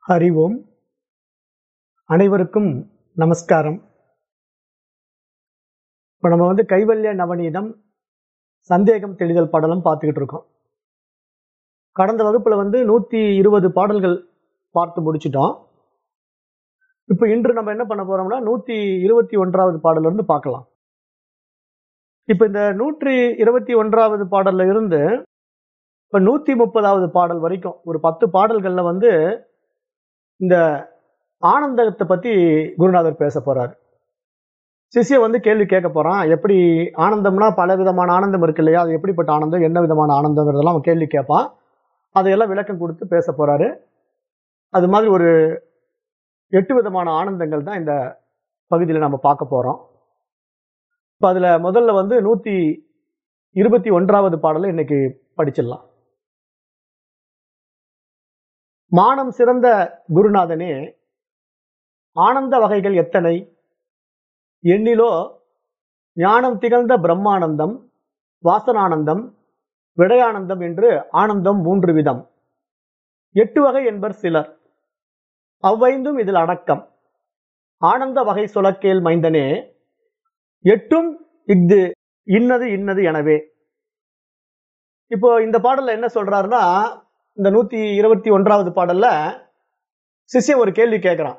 ஹரி ஓம் அனைவருக்கும் நமஸ்காரம் இப்போ நம்ம வந்து கைவல்ய நவநீதம் சந்தேகம் தெளிதல் பாடலும் பார்த்துக்கிட்டு இருக்கோம் கடந்த வகுப்புல வந்து நூத்தி இருபது பாடல்கள் பார்த்து முடிச்சிட்டோம் இப்போ இன்று நம்ம என்ன பண்ண போறோம்னா நூத்தி இருபத்தி ஒன்றாவது பாடல்ல இருந்து பார்க்கலாம் இப்போ இந்த நூற்றி இருபத்தி ஒன்றாவது பாடல்ல இருந்து இப்போ நூத்தி முப்பதாவது பாடல் வரைக்கும் ஒரு பத்து பாடல்கள்ல வந்து இந்த ஆனந்தத்தை பத்தி குருநாதர் பேச போறாரு சிஷ்ய வந்து கேள்வி கேட்க போறான் எப்படி ஆனந்தம்னா பல விதமான ஆனந்தம் இருக்கு இல்லையா அது எப்படிப்பட்ட ஆனந்தம் என்ன விதமான ஆனந்தங்கிறதெல்லாம் அவன் கேள்வி கேட்பான் அதையெல்லாம் விளக்கம் கொடுத்து பேச போறாரு அது மாதிரி ஒரு எட்டு விதமான ஆனந்தங்கள் தான் இந்த பகுதியில் நம்ம பார்க்க போறோம் இப்போ அதுல முதல்ல வந்து நூத்தி இருபத்தி ஒன்றாவது பாடலை இன்னைக்கு படிச்சிடலாம் மானம் சிறந்த குருநாதனே ஆனந்த வகைகள் எத்தனை எண்ணிலோ ஞானம் திகழ்ந்த பிரம்மானந்தம் வாசனானந்தம் விடயானந்தம் என்று ஆனந்தம் மூன்று விதம் எட்டு வகை என்பர் சிலர் அவ்வைந்தும் இதில் அடக்கம் ஆனந்த வகை சொலக்கேல் மைந்தனே எட்டும் இஃது இன்னது இன்னது எனவே இப்போ இந்த பாடல்ல என்ன சொல்றாருன்னா இந்த நூத்தி இருபத்தி ஒன்றாவது பாடல்ல சிஷ்யன் ஒரு கேள்வி கேட்கிறான்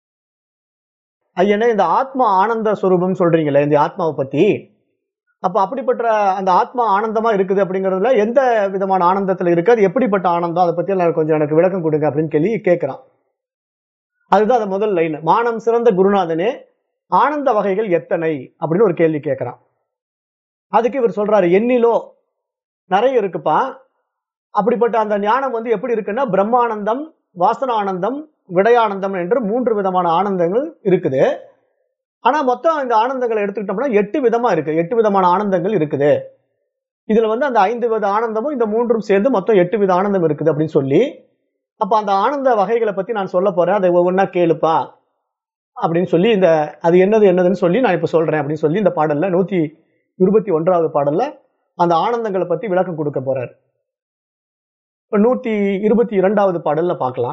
ஐயனே இந்த ஆத்மா ஆனந்த ஸ்வரூபம் சொல்றீங்களே இந்த ஆத்மாவை பத்தி அப்ப அப்படிப்பட்ட அந்த ஆத்மா ஆனந்தமா இருக்குது அப்படிங்கறதுல எந்த விதமான ஆனந்தத்துல இருக்கு அது எப்படிப்பட்ட ஆனந்தம் அதை பத்தி எல்லாம் கொஞ்சம் எனக்கு விளக்கம் கொடுங்க அப்படின்னு கேள்வி கேட்கிறான் அதுதான் அந்த முதல் லைன் மானம் சிறந்த குருநாதனே ஆனந்த வகைகள் எத்தனை அப்படின்னு ஒரு கேள்வி கேட்கிறான் அதுக்கு இவர் சொல்றாரு எண்ணிலோ நிறைய இருக்குப்பா அப்படிப்பட்ட அந்த ஞானம் வந்து எப்படி இருக்குன்னா பிரம்மானந்தம் வாசனானந்தம் விடயானந்தம் என்று மூன்று விதமான ஆனந்தங்கள் இருக்குது ஆனா மொத்தம் இந்த ஆனந்தங்களை எடுத்துக்கிட்டோம்னா எட்டு விதமா இருக்கு எட்டு விதமான ஆனந்தங்கள் இருக்குது இதுல வந்து அந்த ஐந்து வித ஆனந்தமும் இந்த மூன்றும் சேர்ந்து மொத்தம் எட்டு வித ஆனந்தம் இருக்குது அப்படின்னு சொல்லி அப்ப அந்த ஆனந்த வகைகளை பத்தி நான் சொல்ல போறேன் அதை ஒவ்வொன்றா கேளுப்பா அப்படின்னு சொல்லி இந்த அது என்னது என்னதுன்னு சொல்லி நான் இப்ப சொல்றேன் அப்படின்னு சொல்லி இந்த பாடல்ல நூத்தி இருபத்தி ஒன்றாவது பாடல்ல அந்த ஆனந்தங்களை பத்தி விளக்கம் கொடுக்க போறாரு இப்ப நூத்தி இருபத்தி இரண்டாவது பாடல்ல பார்க்கலாம்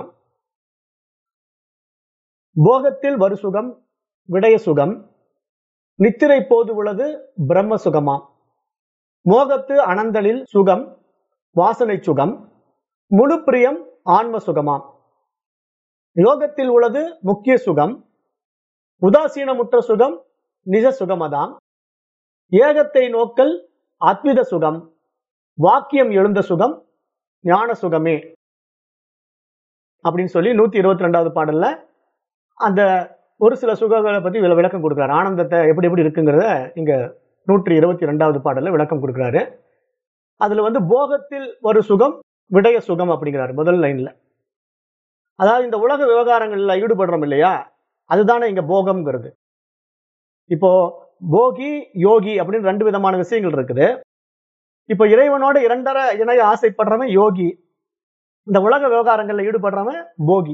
போகத்தில் வரு சுகம் விடய சுகம் நித்திரை போது உள்ளது பிரம்ம சுகமாம் மோகத்து அனந்தலில் சுகம் வாசனை சுகம் முழு பிரியம் ஆன்ம சுகமாம் யோகத்தில் உள்ளது முக்கிய சுகம் உதாசீனமுற்ற சுகம் நிஜ சுகமதாம் ஏகத்தை நோக்கல் அத்வித சுகம் வாக்கியம் எழுந்த சுகம் ஞான சுகமே அப்படின்னு சொல்லி நூத்தி இருபத்தி ரெண்டாவது பாடல்ல அந்த ஒரு சில சுகங்களை பத்தி விள- விளக்கம் கொடுக்குறாரு ஆனந்தத்தை எப்படி எப்படி இருக்குங்கிறத இங்க நூற்றி இருபத்தி ரெண்டாவது பாடல்ல விளக்கம் கொடுக்குறாரு அதுல வந்து போகத்தில் ஒரு சுகம் விடய சுகம் அப்படிங்கிறாரு முதல் லைன்ல அதாவது இந்த உலக விவகாரங்கள்ல ஈடுபடுறோம் இல்லையா அதுதானே இங்க போகம்ங்கிறது இப்போ போகி யோகி அப்படின்னு ரெண்டு விதமான விஷயங்கள் இருக்குது இப்போ இறைவனோட இரண்டரை இணைய ஆசைப்படுறவன் யோகி இந்த உலக விவகாரங்கள்ல ஈடுபடுறவன் போகி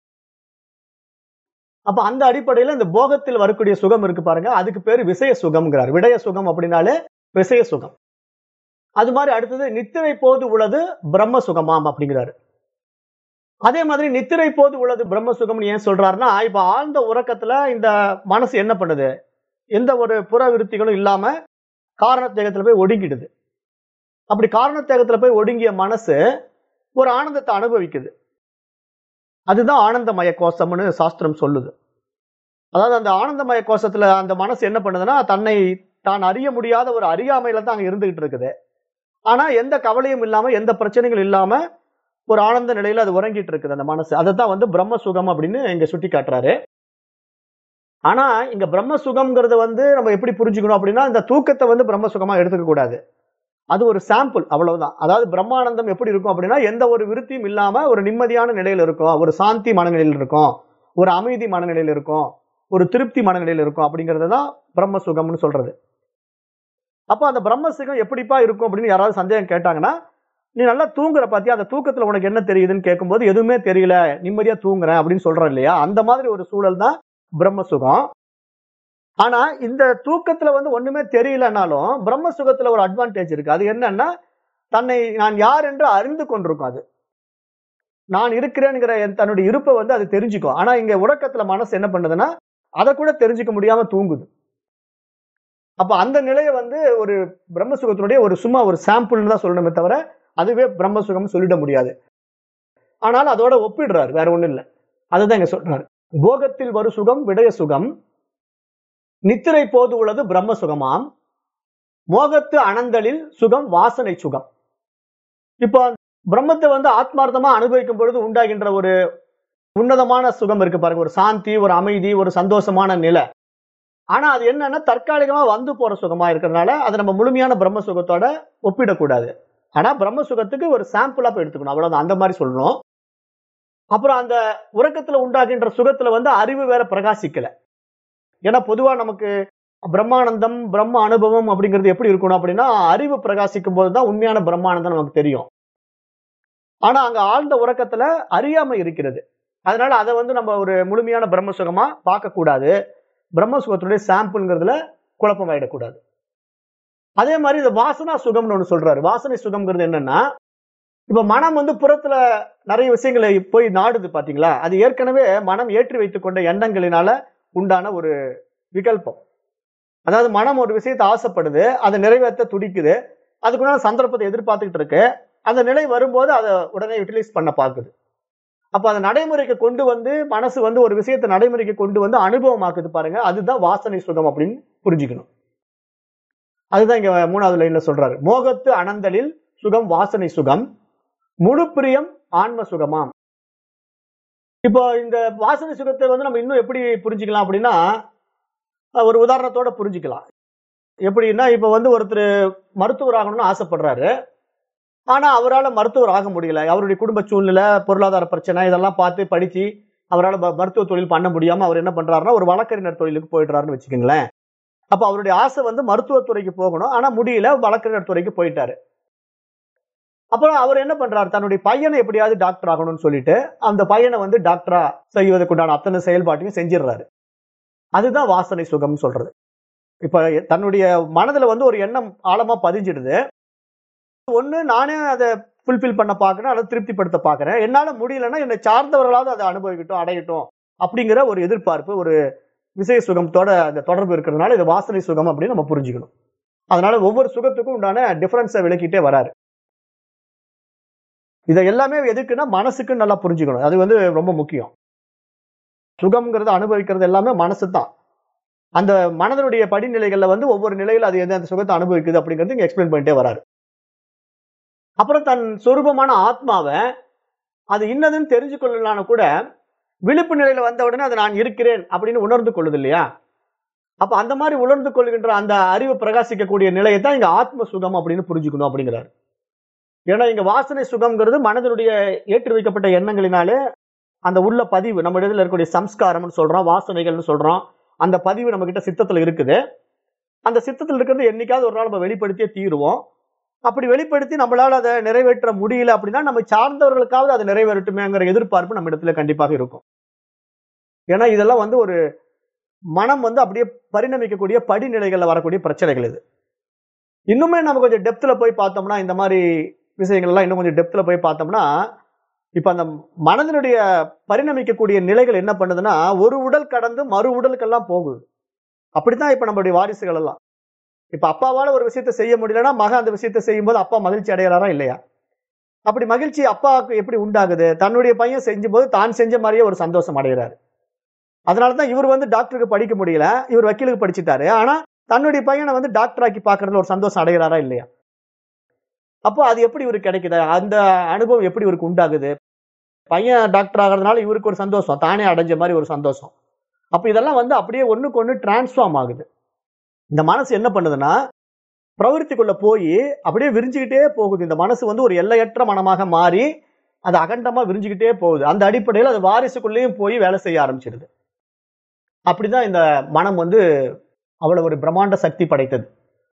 அப்ப அந்த அடிப்படையில இந்த போகத்தில் வரக்கூடிய சுகம் இருக்கு பாருங்க அதுக்கு பேரு விசய சுகம்ங்கிறார் விடய சுகம் அப்படின்னாலே விசய சுகம் அது மாதிரி அடுத்தது நித்திரை போது உள்ளது பிரம்ம சுகமாம் அப்படிங்கிறாரு அதே மாதிரி நித்திரை போது உள்ளது பிரம்ம சுகம்னு ஏன் சொல்றாருன்னா இப்ப ஆழ்ந்த உறக்கத்துல இந்த மனசு என்ன பண்ணுது எந்த ஒரு புற விருத்திகளும் இல்லாம காரணத்தேகத்துல போய் ஒடுங்கிடுது அப்படி காரணத்தேகத்துல போய் ஒடுங்கிய மனசு ஒரு ஆனந்தத்தை அனுபவிக்குது அதுதான் ஆனந்தமய கோஷம்னு சாஸ்திரம் சொல்லுது அதாவது அந்த ஆனந்தமய கோஷத்துல அந்த மனசு என்ன பண்ணுதுன்னா தன்னை தான் அறிய முடியாத ஒரு அறியாமையில தான் அங்க இருந்துகிட்டு இருக்குது ஆனா எந்த கவலையும் இல்லாம எந்த பிரச்சனைகள் இல்லாம ஒரு ஆனந்த நிலையில அது உறங்கிட்டு இருக்குது அந்த மனசு அதை தான் வந்து பிரம்ம சுகம் அப்படின்னு இங்க சுட்டி காட்டுறாரு ஆனா இங்க பிரம்ம சுகம்ங்கிறது வந்து நம்ம எப்படி புரிஞ்சுக்கணும் அப்படின்னா இந்த தூக்கத்தை வந்து பிரம்ம சுகமா எடுத்துக்க கூடாது அது ஒரு சாம்பிள் அவ்வளவுதான் அதாவது பிரம்மானந்தம் எப்படி இருக்கும் அப்படின்னா எந்த ஒரு விருத்தியும் இல்லாம ஒரு நிம்மதியான நிலையில இருக்கும் ஒரு சாந்தி மனநிலையில் இருக்கும் ஒரு அமைதி மனநிலையில் இருக்கும் ஒரு திருப்தி மனநிலையில் இருக்கும் அப்படிங்கிறது தான் பிரம்ம சுகம்னு சொல்றது அப்போ அந்த பிரம்ம சுகம் எப்படிப்பா இருக்கும் அப்படின்னு யாராவது சந்தேகம் கேட்டாங்கன்னா நீ நல்லா தூங்குற பாத்தியா அந்த தூக்கத்துல உனக்கு என்ன தெரியுதுன்னு கேட்கும்போது எதுவுமே தெரியல நிம்மதியா தூங்குறேன் அப்படின்னு சொல்றோம் இல்லையா அந்த மாதிரி ஒரு சூழல் தான் பிரம்ம சுகம் ஆனா இந்த தூக்கத்துல வந்து ஒண்ணுமே தெரியலனாலும் பிரம்ம சுகத்துல ஒரு அட்வான்டேஜ் இருக்கு அது என்னன்னா தன்னை நான் யார் என்று அறிந்து கொண்டிருக்கும் அது நான் இருக்கிறேங்கிற என் தன்னுடைய இருப்பை வந்து அது தெரிஞ்சுக்கும் ஆனா இங்க உறக்கத்துல மனசு என்ன பண்ணுதுன்னா அதை கூட தெரிஞ்சுக்க முடியாம தூங்குது அப்ப அந்த நிலையை வந்து ஒரு பிரம்ம சுகத்தினுடைய ஒரு சும்மா ஒரு சாம்பிள்னு தான் சொல்லணுமே தவிர அதுவே பிரம்ம சுகம் சொல்லிட முடியாது ஆனால் அதோட ஒப்பிடுறாரு வேற ஒண்ணும் இல்லை அதுதான் இங்க சொல்றாரு போகத்தில் வரு சுகம் விடய சுகம் நித்திரை போது உள்ளது பிரம்ம சுகமாம் மோகத்து அனந்தலில் சுகம் வாசனை சுகம் இப்போ பிரம்மத்தை வந்து ஆத்மார்த்தமா அனுபவிக்கும் பொழுது உண்டாகின்ற ஒரு உன்னதமான சுகம் இருக்கு பாருங்க ஒரு சாந்தி ஒரு அமைதி ஒரு சந்தோஷமான நிலை ஆனா அது என்னன்னா தற்காலிகமா வந்து போற சுகமா இருக்கிறதுனால அதை நம்ம முழுமையான பிரம்ம சுகத்தோட ஒப்பிடக்கூடாது ஆனா பிரம்ம சுகத்துக்கு ஒரு சாம்பிளா போய் எடுத்துக்கணும் அவ்வளவுதான் அந்த மாதிரி சொல்லணும் அப்புறம் அந்த உறக்கத்துல உண்டாகின்ற சுகத்துல வந்து அறிவு வேற பிரகாசிக்கல ஏன்னா பொதுவா நமக்கு பிரம்மானந்தம் பிரம்ம அனுபவம் அப்படிங்கிறது எப்படி இருக்கணும் அப்படின்னா அறிவு பிரகாசிக்கும் போதுதான் உண்மையான பிரம்மானந்தம் நமக்கு தெரியும் ஆனா அங்க ஆழ்ந்த உறக்கத்துல அறியாமை இருக்கிறது அதனால அதை வந்து நம்ம ஒரு முழுமையான பிரம்ம சுகமா பார்க்க கூடாது பிரம்ம சுகத்தினுடைய சாம்பிள்ங்கிறதுல குழப்பம் ஆயிடக்கூடாது அதே மாதிரி இந்த வாசனா சுகம்னு ஒண்ணு சொல்றாரு வாசனை சுகம்ங்கிறது என்னன்னா இப்ப மனம் வந்து புறத்துல நிறைய விஷயங்களை போய் நாடுது பாத்தீங்களா அது ஏற்கனவே மனம் ஏற்றி வைத்துக் கொண்ட எண்ணங்களினால உண்டான ஒரு விகல்பம் அதாவது மனம் ஒரு விஷயத்தை ஆசைப்படுது அதை நிறைவேற்ற துடிக்குது அதுக்குண்டான சந்தர்ப்பத்தை எதிர்பார்த்துக்கிட்டு இருக்கு அந்த நிலை வரும்போது அதை உடனே யூட்டிலைஸ் பண்ண பார்க்குது அப்ப அதை நடைமுறைக்கு கொண்டு வந்து மனசு வந்து ஒரு விஷயத்தை நடைமுறைக்கு கொண்டு வந்து அனுபவமாக்குது பாருங்க அதுதான் வாசனை சுகம் அப்படின்னு புரிஞ்சுக்கணும் அதுதான் இங்க மூணாவது லைன்ல சொல்றாரு மோகத்து அனந்தலில் சுகம் வாசனை சுகம் முழு பிரியம் ஆன்ம சுகமாம் இப்போ இந்த வாசனை சுகத்தை வந்து நம்ம இன்னும் எப்படி புரிஞ்சுக்கலாம் அப்படின்னா ஒரு உதாரணத்தோட புரிஞ்சுக்கலாம் எப்படின்னா இப்ப வந்து ஒருத்தர் மருத்துவர் ஆகணும்னு ஆசைப்படுறாரு ஆனா அவரால் மருத்துவர் ஆக முடியல அவருடைய குடும்ப சூழ்நிலை பொருளாதார பிரச்சனை இதெல்லாம் பார்த்து படிச்சு அவரால் மருத்துவ தொழில் பண்ண முடியாம அவர் என்ன பண்றாருன்னா ஒரு வழக்கறிஞர் தொழிலுக்கு போயிடுறாருன்னு வச்சுக்கோங்களேன் அப்ப அவருடைய ஆசை வந்து மருத்துவத்துறைக்கு போகணும் ஆனா முடியல வழக்கறிஞர் துறைக்கு போயிட்டாரு அப்புறம் அவர் என்ன பண்றாரு தன்னுடைய பையனை எப்படியாவது டாக்டர் ஆகணும்னு சொல்லிட்டு அந்த பையனை வந்து டாக்டரா செய்வதற்குண்டான அத்தனை செயல்பாட்டையும் செஞ்சிடுறாரு அதுதான் வாசனை சுகம்னு சொல்றது இப்ப தன்னுடைய மனதுல வந்து ஒரு எண்ணம் ஆழமா பதிஞ்சிடுது ஒண்ணு நானே அதை ஃபுல்ஃபில் பண்ண பார்க்கறேன் அதை திருப்திப்படுத்த பார்க்கறேன் என்னால முடியலன்னா என்னை சார்ந்தவர்களாவது அதை அனுபவிக்கட்டும் அடையட்டும் அப்படிங்கிற ஒரு எதிர்பார்ப்பு ஒரு விசய சுகத்தோட அந்த தொடர்பு இருக்கிறதுனால இது வாசனை சுகம் அப்படின்னு நம்ம புரிஞ்சுக்கணும் அதனால ஒவ்வொரு சுகத்துக்கும் உண்டான டிஃபரன்ஸை விளக்கிட்டே வராரு இதை எல்லாமே எதுக்குன்னா மனசுக்கு நல்லா புரிஞ்சுக்கணும் அது வந்து ரொம்ப முக்கியம் சுகம்ங்கிறது அனுபவிக்கிறது எல்லாமே மனசு தான் அந்த மனதனுடைய படிநிலைகள்ல வந்து ஒவ்வொரு நிலையில அது எந்த அந்த சுகத்தை அனுபவிக்குது அப்படிங்கிறது இங்க எக்ஸ்பிளைன் பண்ணிட்டே வராரு அப்புறம் தன் சொரூபமான ஆத்மாவை அது இன்னதுன்னு தெரிஞ்சு கொள்ளலான்னு கூட விழிப்பு நிலையில வந்த உடனே அதை நான் இருக்கிறேன் அப்படின்னு உணர்ந்து கொள்ளுது இல்லையா அப்ப அந்த மாதிரி உணர்ந்து கொள்கின்ற அந்த அறிவு பிரகாசிக்கக்கூடிய நிலையை தான் இங்க ஆத்ம சுகம் அப்படின்னு புரிஞ்சுக்கணும் அப்படிங்கிறாரு ஏன்னா இங்க வாசனை சுகம்ங்கிறது மனதனுடைய ஏற்றி வைக்கப்பட்ட எண்ணங்களினாலே அந்த உள்ள பதிவு நம்ம இடத்துல இருக்கக்கூடிய சம்ஸ்காரம்னு சொல்றோம் வாசனைகள்னு சொல்றோம் அந்த பதிவு நம்ம கிட்ட சித்தத்துல இருக்குது அந்த சித்தத்தில் இருக்கிறது என்னைக்காவது ஒரு நாள் நம்ம வெளிப்படுத்தியே தீருவோம் அப்படி வெளிப்படுத்தி நம்மளால அதை நிறைவேற்ற முடியல அப்படின்னா நம்ம சார்ந்தவர்களுக்காவது அதை நிறைவேறட்டுமேங்கிற எதிர்பார்ப்பு நம்ம இடத்துல கண்டிப்பாக இருக்கும் ஏன்னா இதெல்லாம் வந்து ஒரு மனம் வந்து அப்படியே பரிணமிக்கக்கூடிய படிநிலைகள்ல வரக்கூடிய பிரச்சனைகள் இது இன்னுமே நம்ம கொஞ்சம் டெப்த்ல போய் பார்த்தோம்னா இந்த மாதிரி விஷயங்கள் எல்லாம் இன்னும் கொஞ்சம் டெப்த்ல போய் பார்த்தோம்னா இப்ப அந்த மனதினுடைய பரிணமிக்கக்கூடிய நிலைகள் என்ன பண்ணுதுன்னா ஒரு உடல் கடந்து மறு உடலுக்கெல்லாம் போகுது அப்படித்தான் இப்ப நம்மளுடைய வாரிசுகள் எல்லாம் இப்ப அப்பாவால ஒரு விஷயத்த செய்ய முடியலன்னா மகன் அந்த விஷயத்த செய்யும் போது அப்பா மகிழ்ச்சி அடையறாரா இல்லையா அப்படி மகிழ்ச்சி அப்பாவுக்கு எப்படி உண்டாகுது தன்னுடைய பையன் செஞ்சும் போது தான் செஞ்ச மாதிரியே ஒரு சந்தோஷம் அடைகிறாரு அதனாலதான் இவர் வந்து டாக்டருக்கு படிக்க முடியல இவர் வக்கீலுக்கு படிச்சுட்டாரு ஆனா தன்னுடைய பையனை வந்து டாக்டர் ஆக்கி பாக்குறதுல ஒரு சந்தோஷம் அடைகிறாரா இல்லையா அப்போ அது எப்படி இவருக்கு கிடைக்குது அந்த அனுபவம் எப்படி இவருக்கு உண்டாகுது பையன் டாக்டர் ஆகிறதுனால இவருக்கு ஒரு சந்தோஷம் தானே அடைஞ்ச மாதிரி ஒரு சந்தோஷம் அப்ப இதெல்லாம் வந்து அப்படியே ஒண்ணுக்கு ஒண்ணு டிரான்ஸ்ஃபார்ம் ஆகுது இந்த மனசு என்ன பண்ணுதுன்னா பிரவருத்திக்குள்ள போய் அப்படியே விரிஞ்சுக்கிட்டே போகுது இந்த மனசு வந்து ஒரு எல்லையற்ற மனமாக மாறி அது அகண்டமா விரிஞ்சுக்கிட்டே போகுது அந்த அடிப்படையில் அது வாரிசுக்குள்ளேயும் போய் வேலை செய்ய ஆரம்பிச்சிடுது அப்படிதான் இந்த மனம் வந்து அவ்வளவு ஒரு பிரம்மாண்ட சக்தி படைத்தது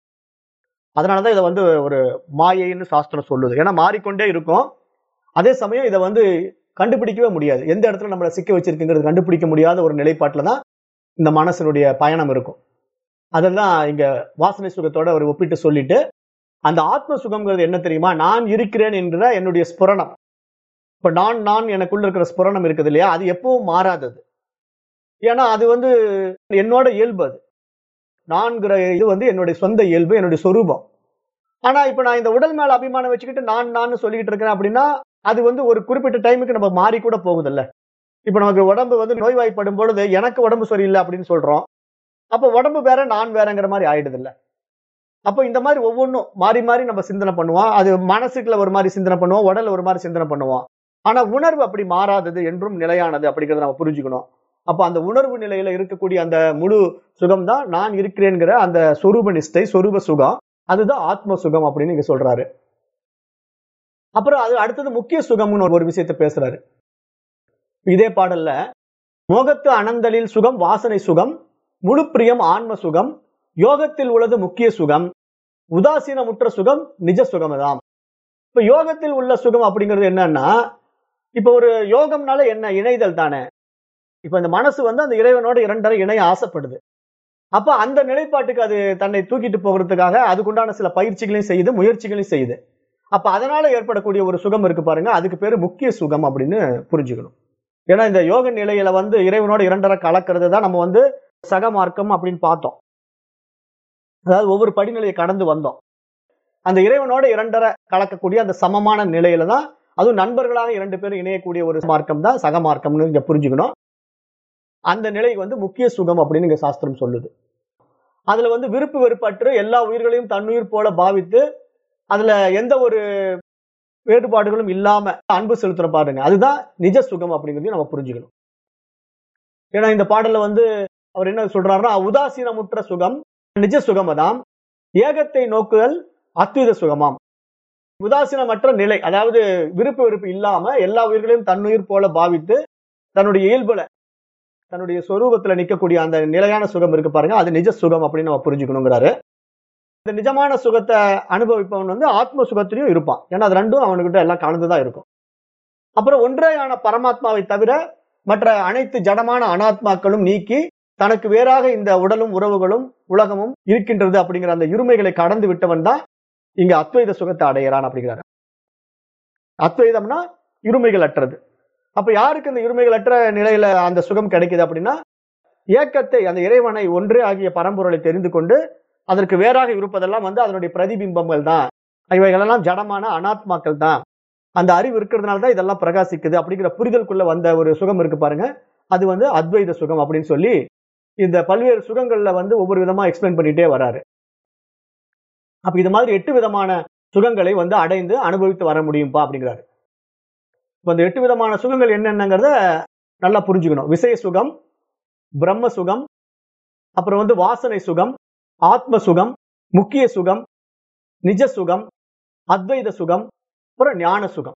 அதனாலதான் இதை வந்து ஒரு மாயைன்னு சாஸ்திரம் சொல்லுது ஏன்னா மாறிக்கொண்டே இருக்கும் அதே சமயம் இதை வந்து கண்டுபிடிக்கவே முடியாது எந்த இடத்துல நம்மளை சிக்க வச்சிருக்குங்கிறது கண்டுபிடிக்க முடியாத ஒரு நிலைப்பாட்டில் தான் இந்த மனசனுடைய பயணம் இருக்கும் அதெல்லாம் இங்க வாசனை சுகத்தோட ஒரு ஒப்பிட்டு சொல்லிட்டு அந்த ஆத்ம சுகம்ங்கிறது என்ன தெரியுமா நான் இருக்கிறேன் என்ற என்னுடைய ஸ்புரணம் இப்ப நான் நான் எனக்குள்ள இருக்கிற ஸ்புரணம் இருக்குது இல்லையா அது எப்பவும் மாறாதது ஏன்னா அது வந்து என்னோட இயல்பு அது நான்கிற இது வந்து என்னுடைய சொந்த இயல்பு என்னுடைய சொரூபம் ஆனா இப்ப நான் இந்த உடல் மேல அபிமானம் வச்சுக்கிட்டு நான் நான் சொல்லிக்கிட்டு இருக்கிறேன் அப்படின்னா அது வந்து ஒரு குறிப்பிட்ட டைமுக்கு நம்ம மாறி கூட போகுதில்ல இப்ப நமக்கு உடம்பு வந்து நோய்வாய்ப்படும் பொழுது எனக்கு உடம்பு சரியில்லை அப்படின்னு சொல்றோம் அப்ப உடம்பு வேற நான் வேறங்கிற மாதிரி ஆயிடுது இல்ல அப்ப இந்த மாதிரி ஒவ்வொன்றும் மாறி மாறி நம்ம சிந்தனை பண்ணுவோம் அது மனசுக்குள்ள ஒரு மாதிரி சிந்தனை பண்ணுவோம் உடல்ல ஒரு மாதிரி சிந்தனை பண்ணுவோம் ஆனா உணர்வு அப்படி மாறாதது என்றும் நிலையானது அப்படிங்கறத நம்ம புரிஞ்சுக்கணும் அப்ப அந்த உணர்வு நிலையில இருக்கக்கூடிய அந்த முழு சுகம் தான் நான் இருக்கிறேங்கிற அந்த சொரூப நிஷ்டை சொரூப சுகம் அதுதான் ஆத்ம சுகம் அப்படின்னு இங்க சொல்றாரு அப்புறம் அது அடுத்தது முக்கிய சுகம்னு ஒரு- ஒரு விஷயத்த பேசுறாரு இதே பாடல்ல மோகத்து அனந்தலில் சுகம் வாசனை சுகம் முழு பிரியம் ஆன்ம சுகம் யோகத்தில் உள்ளது முக்கிய சுகம் உதாசீனமுற்ற சுகம் நிஜ சுகம்தாம் இப்ப யோகத்தில் உள்ள சுகம் அப்படிங்கிறது என்னன்னா இப்ப ஒரு யோகம்னால என்ன இணைதல் தானே இப்ப இந்த மனசு வந்து அந்த இறைவனோட இரண்டரை இணைய ஆசைப்படுது அப்ப அந்த நிலைப்பாட்டுக்கு அது தன்னை தூக்கிட்டு போகிறதுக்காக அதுக்குண்டான சில பயிற்சிகளையும் செய்யுது முயற்சிகளையும் செய்யுது அப்ப அதனால ஏற்படக்கூடிய ஒரு சுகம் இருக்கு பாருங்க அதுக்கு பேரு முக்கிய சுகம் அப்படின்னு புரிஞ்சுக்கணும் ஏன்னா இந்த யோக நிலையில வந்து இறைவனோட இரண்டரை கலக்கிறது தான் நம்ம வந்து சக மார்க்கம் அப்படின்னு பார்த்தோம் அதாவது ஒவ்வொரு படிநிலையை கடந்து வந்தோம் அந்த இறைவனோட இரண்டரை கலக்கக்கூடிய அந்த சமமான நிலையில தான் அதுவும் நண்பர்களாக இரண்டு பேரும் இணையக்கூடிய ஒரு மார்க்கம் தான் சக மார்க்கம்னு இங்க புரிஞ்சுக்கணும் அந்த நிலை வந்து முக்கிய சுகம் அப்படின்னு இங்க சாஸ்திரம் சொல்லுது அதுல வந்து விருப்பு வெறுப்பற்று எல்லா உயிர்களையும் தன்னுயிர் போல பாவித்து அதுல எந்த ஒரு வேறுபாடுகளும் இல்லாம அன்பு செலுத்துற பாருங்க அதுதான் நிஜ சுகம் அப்படிங்கிறதையும் நம்ம புரிஞ்சுக்கணும் ஏன்னா இந்த பாடல்ல வந்து அவர் என்ன சொல்றாருன்னா உதாசீனமுற்ற சுகம் நிஜ சுகமதாம் ஏகத்தை நோக்குதல் அத்வித சுகமாம் உதாசீனமற்ற நிலை அதாவது விருப்பு வெறுப்பு இல்லாம எல்லா உயிர்களையும் தன்னுயிர் போல பாவித்து தன்னுடைய இயல்புல தன்னுடைய சொரூபத்துல நிக்கக்கூடிய அந்த நிலையான சுகம் இருக்கு பாருங்க அது நிஜ சுகம் அப்படின்னு நம்ம புரிஞ்சுக்கணுங்கிறாரு இந்த நிஜமான சுகத்தை அனுபவிப்பவன் வந்து ஆத்ம சுகத்திலையும் இருப்பான் ஏன்னா அது ரெண்டும் அவனுக்கிட்ட எல்லாம் கலந்துதான் இருக்கும் அப்புறம் ஒன்றேயான பரமாத்மாவை தவிர மற்ற அனைத்து ஜடமான அனாத்மாக்களும் நீக்கி தனக்கு வேறாக இந்த உடலும் உறவுகளும் உலகமும் இருக்கின்றது அப்படிங்கிற அந்த இருமைகளை கடந்து விட்டவன் தான் இங்க அத்வைத சுகத்தை அடையிறான் அப்படிங்கிறாரு அத்வைதம்னா இருமைகள் அற்றது அப்ப யாருக்கு இந்த இருமைகள் அற்ற நிலையில அந்த சுகம் கிடைக்குது அப்படின்னா ஏக்கத்தை அந்த இறைவனை ஒன்றே ஆகிய பரம்பொருளை தெரிந்து கொண்டு அதற்கு வேறாக இருப்பதெல்லாம் வந்து அதனுடைய பிரதிபிம்பங்கள் தான் இவைகளெல்லாம் ஜடமான அனாத்மாக்கள் தான் அந்த அறிவு இருக்கிறதுனால தான் இதெல்லாம் பிரகாசிக்குது அப்படிங்கிற புரிதலுக்குள்ள வந்த ஒரு சுகம் இருக்கு பாருங்க அது வந்து அத்வைத சுகம் அப்படின்னு சொல்லி இந்த பல்வேறு சுகங்கள்ல வந்து ஒவ்வொரு விதமா எக்ஸ்பிளைன் பண்ணிட்டே வராரு அப்ப இது மாதிரி எட்டு விதமான சுகங்களை வந்து அடைந்து அனுபவித்து வர முடியும்பா அப்படிங்கிறாரு இப்ப இந்த எட்டு விதமான சுகங்கள் என்னென்னங்கிறத நல்லா புரிஞ்சுக்கணும் விசய சுகம் பிரம்ம சுகம் அப்புறம் வந்து வாசனை சுகம் ஆத்ம சுகம் முக்கிய சுகம் நிஜ சுகம் அத்வைத சுகம் அப்புறம் ஞான சுகம்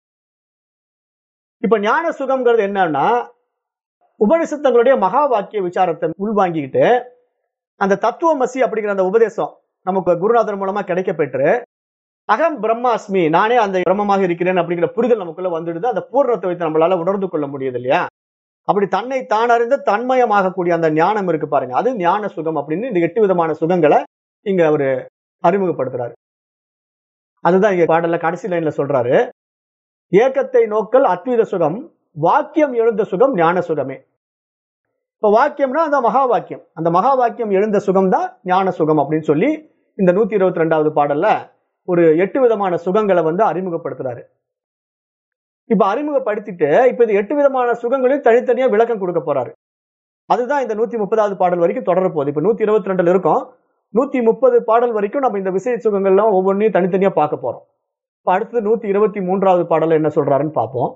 இப்ப ஞான சுகம்ங்கிறது என்னன்னா உபனிஷத்தங்களுடைய மகா வாக்கிய விசாரத்தை உள்வாங்கிக்கிட்டு அந்த தத்துவமசி அப்படிங்கிற அந்த உபதேசம் நமக்கு குருநாதர் மூலமா கிடைக்க பெற்று அகம் பிரம்மாஸ்மி நானே அந்த பிரம்மமாக இருக்கிறேன் அப்படிங்கிற புரிதல் நமக்குள்ள வந்துடுது அந்த பூர்ணத்தை வைத்து நம்மளால உணர்ந்து கொள்ள முடியுது இல்லையா அப்படி தன்னை தான் அறிந்து தன்மயமாகக்கூடிய அந்த ஞானம் இருக்கு பாருங்க அது ஞான சுகம் அப்படின்னு இந்த எட்டு விதமான சுகங்களை இங்க அவரு அறிமுகப்படுத்துறாரு அதுதான் இங்க பாடல்ல கடைசி லைன்ல சொல்றாரு ஏக்கத்தை நோக்கல் அத்வித சுகம் வாக்கியம் எழுந்த சுகம் ஞான சுகமே இப்ப வாக்கியம்னா அந்த மகா வாக்கியம் அந்த மகா வாக்கியம் எழுந்த சுகம் தான் ஞான சுகம் அப்படின்னு சொல்லி இந்த நூத்தி இருபத்தி ரெண்டாவது பாடல்ல ஒரு எட்டு விதமான சுகங்களை வந்து அறிமுகப்படுத்துறாரு இப்ப அறிமுகப்படுத்திட்டு இப்ப இது எட்டு விதமான சுகங்களையும் தனித்தனியா விளக்கம் கொடுக்க போறாரு அதுதான் இந்த நூத்தி முப்பதாவது பாடல் வரைக்கும் தொடர போகுது இப்ப நூத்தி இருபத்தி ரெண்டுல இருக்கும் நூத்தி முப்பது பாடல் வரைக்கும் நம்ம இந்த விசய சுகங்கள்லாம் ஒவ்வொன்றையும் தனித்தனியா பார்க்க போறோம் இப்ப அடுத்தது நூத்தி இருபத்தி மூன்றாவது பாடல்ல என்ன சொல்றாருன்னு பார்ப்போம்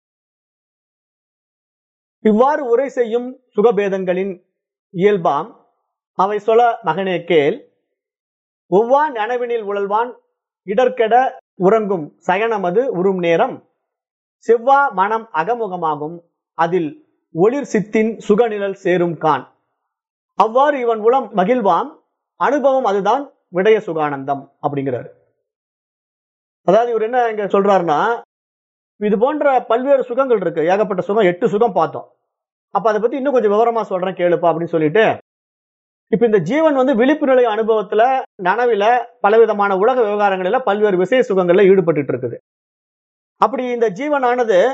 இவ்வாறு உரை செய்யும் சுகபேதங்களின் இயல்பாம் அவை சொல மகனே கேள் ஒவ்வான் நனவினில் உழல்வான் இடர்கெட உறங்கும் சயனமது உறும் நேரம் செவ்வா மனம் அகமுகமாகும் அதில் ஒளிர் சித்தின் சுகநிழல் சேரும் கான் அவ்வாறு இவன் உளம் மகிழ்வான் அனுபவம் அதுதான் விடய சுகானந்தம் அப்படிங்கிறாரு அதாவது இவர் என்ன இங்க சொல்றாருன்னா இது போன்ற பல்வேறு சுகங்கள் இருக்கு ஏகப்பட்ட சுகம் எட்டு சுகம் பார்த்தோம் அப்ப அதை பத்தி இன்னும் கொஞ்சம் விவரமா சொல்றேன் கேளுப்பா அப்படின்னு சொல்லிட்டு இப்ப இந்த ஜீவன் வந்து விழிப்பு நிலை அனுபவத்துல நனவில பலவிதமான உலக விவகாரங்களில பல்வேறு விசய சுகங்கள்ல ஈடுபட்டு இருக்குது அப்படி இந்த ஜீவனானது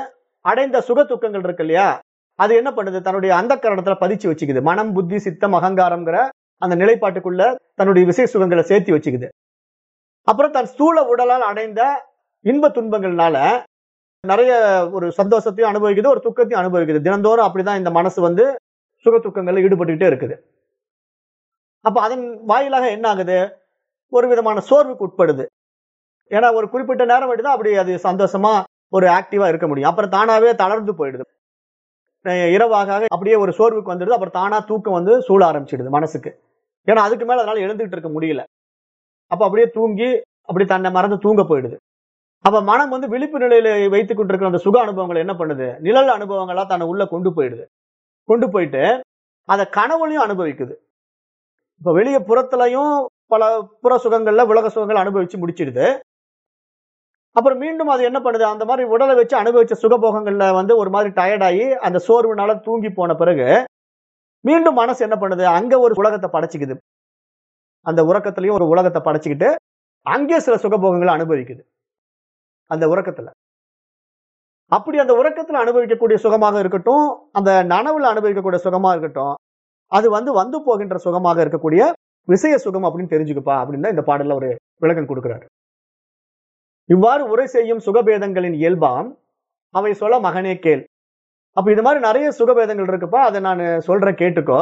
அடைந்த சுக துக்கங்கள் இருக்கு இல்லையா அது என்ன பண்ணுது தன்னுடைய அந்த கரணத்துல பதிச்சு வச்சுக்குது மனம் புத்தி சித்தம் அகங்காரம்ங்கிற அந்த நிலைப்பாட்டுக்குள்ள தன்னுடைய விசை சுகங்களை சேர்த்து வச்சுக்குது அப்புறம் தன் ஸ்தூல உடலால் அடைந்த இன்ப துன்பங்கள்னால நிறைய ஒரு சந்தோஷத்தையும் அனுபவிக்குது ஒரு துக்கத்தையும் அனுபவிக்குது தினந்தோறும் அப்படிதான் இந்த மனசு வந்து சுக துக்கங்கள்ல ஈடுபட்டுக்கிட்டே இருக்குது அப்ப அதன் வாயிலாக என்ன ஆகுது ஒரு விதமான சோர்வுக்கு உட்படுது ஏன்னா ஒரு குறிப்பிட்ட நேரம் தான் அப்படி அது சந்தோஷமா ஒரு ஆக்டிவா இருக்க முடியும் அப்புறம் தானாவே தளர்ந்து போயிடுது அஹ் இரவாக அப்படியே ஒரு சோர்வுக்கு வந்துடுது அப்புறம் தானா தூக்கம் வந்து சூழ ஆரம்பிச்சிடுது மனசுக்கு ஏன்னா அதுக்கு மேல அதனால எழுந்துகிட்டு இருக்க முடியல அப்ப அப்படியே தூங்கி அப்படி தன்னை மறந்து தூங்க போயிடுது அப்ப மனம் வந்து விழிப்பு நிலையில வைத்துக் கொண்டிருக்கிற அந்த சுக அனுபவங்களை என்ன பண்ணுது நிழல் அனுபவங்களா தன்னை உள்ள கொண்டு போயிடுது கொண்டு போயிட்டு அதை கனவுலையும் அனுபவிக்குது இப்ப வெளிய புறத்துலயும் பல புற சுகங்கள்ல உலக சுகங்கள் அனுபவிச்சு முடிச்சிடுது அப்புறம் மீண்டும் அது என்ன பண்ணுது அந்த மாதிரி உடலை வச்சு அனுபவிச்ச சுகபோகங்கள்ல வந்து ஒரு மாதிரி டயர்டாகி அந்த சோர்வுனால தூங்கி போன பிறகு மீண்டும் மனசு என்ன பண்ணுது அங்க ஒரு உலகத்தை படைச்சுக்குது அந்த உறக்கத்திலையும் ஒரு உலகத்தை படைச்சுக்கிட்டு அங்கே சில சுகபோகங்களை அனுபவிக்குது அந்த உறக்கத்துல அப்படி அந்த உறக்கத்துல அனுபவிக்கக்கூடிய சுகமாக இருக்கட்டும் அந்த நனவுல அனுபவிக்கக்கூடிய சுகமா இருக்கட்டும் அது வந்து வந்து போகின்ற சுகமாக இருக்கக்கூடிய விசய சுகம் அப்படின்னு தெரிஞ்சுக்கப்பா அப்படின்னு தான் இந்த பாடல்ல ஒரு விளக்கம் கொடுக்கிறாரு இவ்வாறு உரை செய்யும் சுகபேதங்களின் இயல்பாம் அவை சொல்ல மகனே கேள் அப்ப இது மாதிரி நிறைய சுகபேதங்கள் இருக்குப்பா அதை நான் சொல்றேன் கேட்டுக்கோ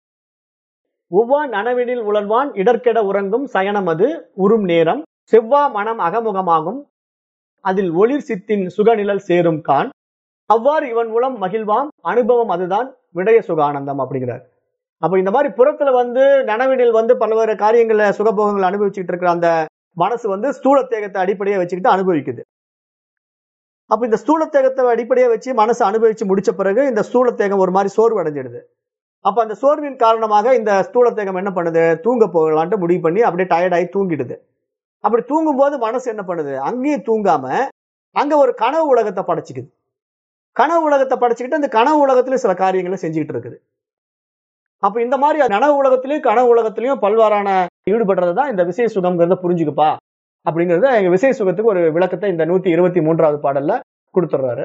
ஒவ்வா நனவினில் உழல்வான் இடர்கெட உறங்கும் சயனமது உறும் நேரம் செவ்வா மனம் அகமுகமாகும் அதில் ஒளிர் சித்தின் சுகநிழல் சேரும் கான் அவ்வாறு இவன் மூலம் மகிழ்வாம் அனுபவம் அதுதான் விடய சுகானந்தம் அப்படிங்கிறார் அப்ப இந்த மாதிரி புறத்துல வந்து நனவினில் வந்து பல்வேறு காரியங்களை சுகபோகங்களை அனுபவிச்சுட்டு இருக்கிற அந்த மனசு வந்து ஸ்தூல தேகத்தை அடிப்படையா வச்சுக்கிட்டு அனுபவிக்குது அப்ப இந்த ஸ்தூல தேகத்தை அடிப்படையா வச்சு மனசு அனுபவிச்சு முடிச்ச பிறகு இந்த ஸ்தூல தேகம் ஒரு மாதிரி சோர்வு அடைஞ்சிடுது அப்ப அந்த சோர்வின் காரணமாக இந்த ஸ்தூல தேகம் என்ன பண்ணுது தூங்க போகலான்ட்டு முடிவு பண்ணி அப்படியே டயர்டாகி தூங்கிடுது அப்படி தூங்கும்போது மனசு என்ன பண்ணுது அங்கேயும் தூங்காம அங்க ஒரு கனவு உலகத்தை படைச்சுக்குது கனவு உலகத்தை படைச்சுக்கிட்டு அந்த கனவு உலகத்திலயும் சில காரியங்களை செஞ்சுக்கிட்டு இருக்குது அப்ப இந்த மாதிரி நனவு உலகத்திலயும் கனவு உலகத்திலயும் பல்வாறான ஈடுபடுறது தான் இந்த விசய சுகம்ங்கிறத புரிஞ்சுக்குப்பா அப்படிங்கறத எங்க விசய சுகத்துக்கு ஒரு விளக்கத்தை இந்த நூத்தி இருபத்தி மூன்றாவது பாடல்ல கொடுத்துடுறாரு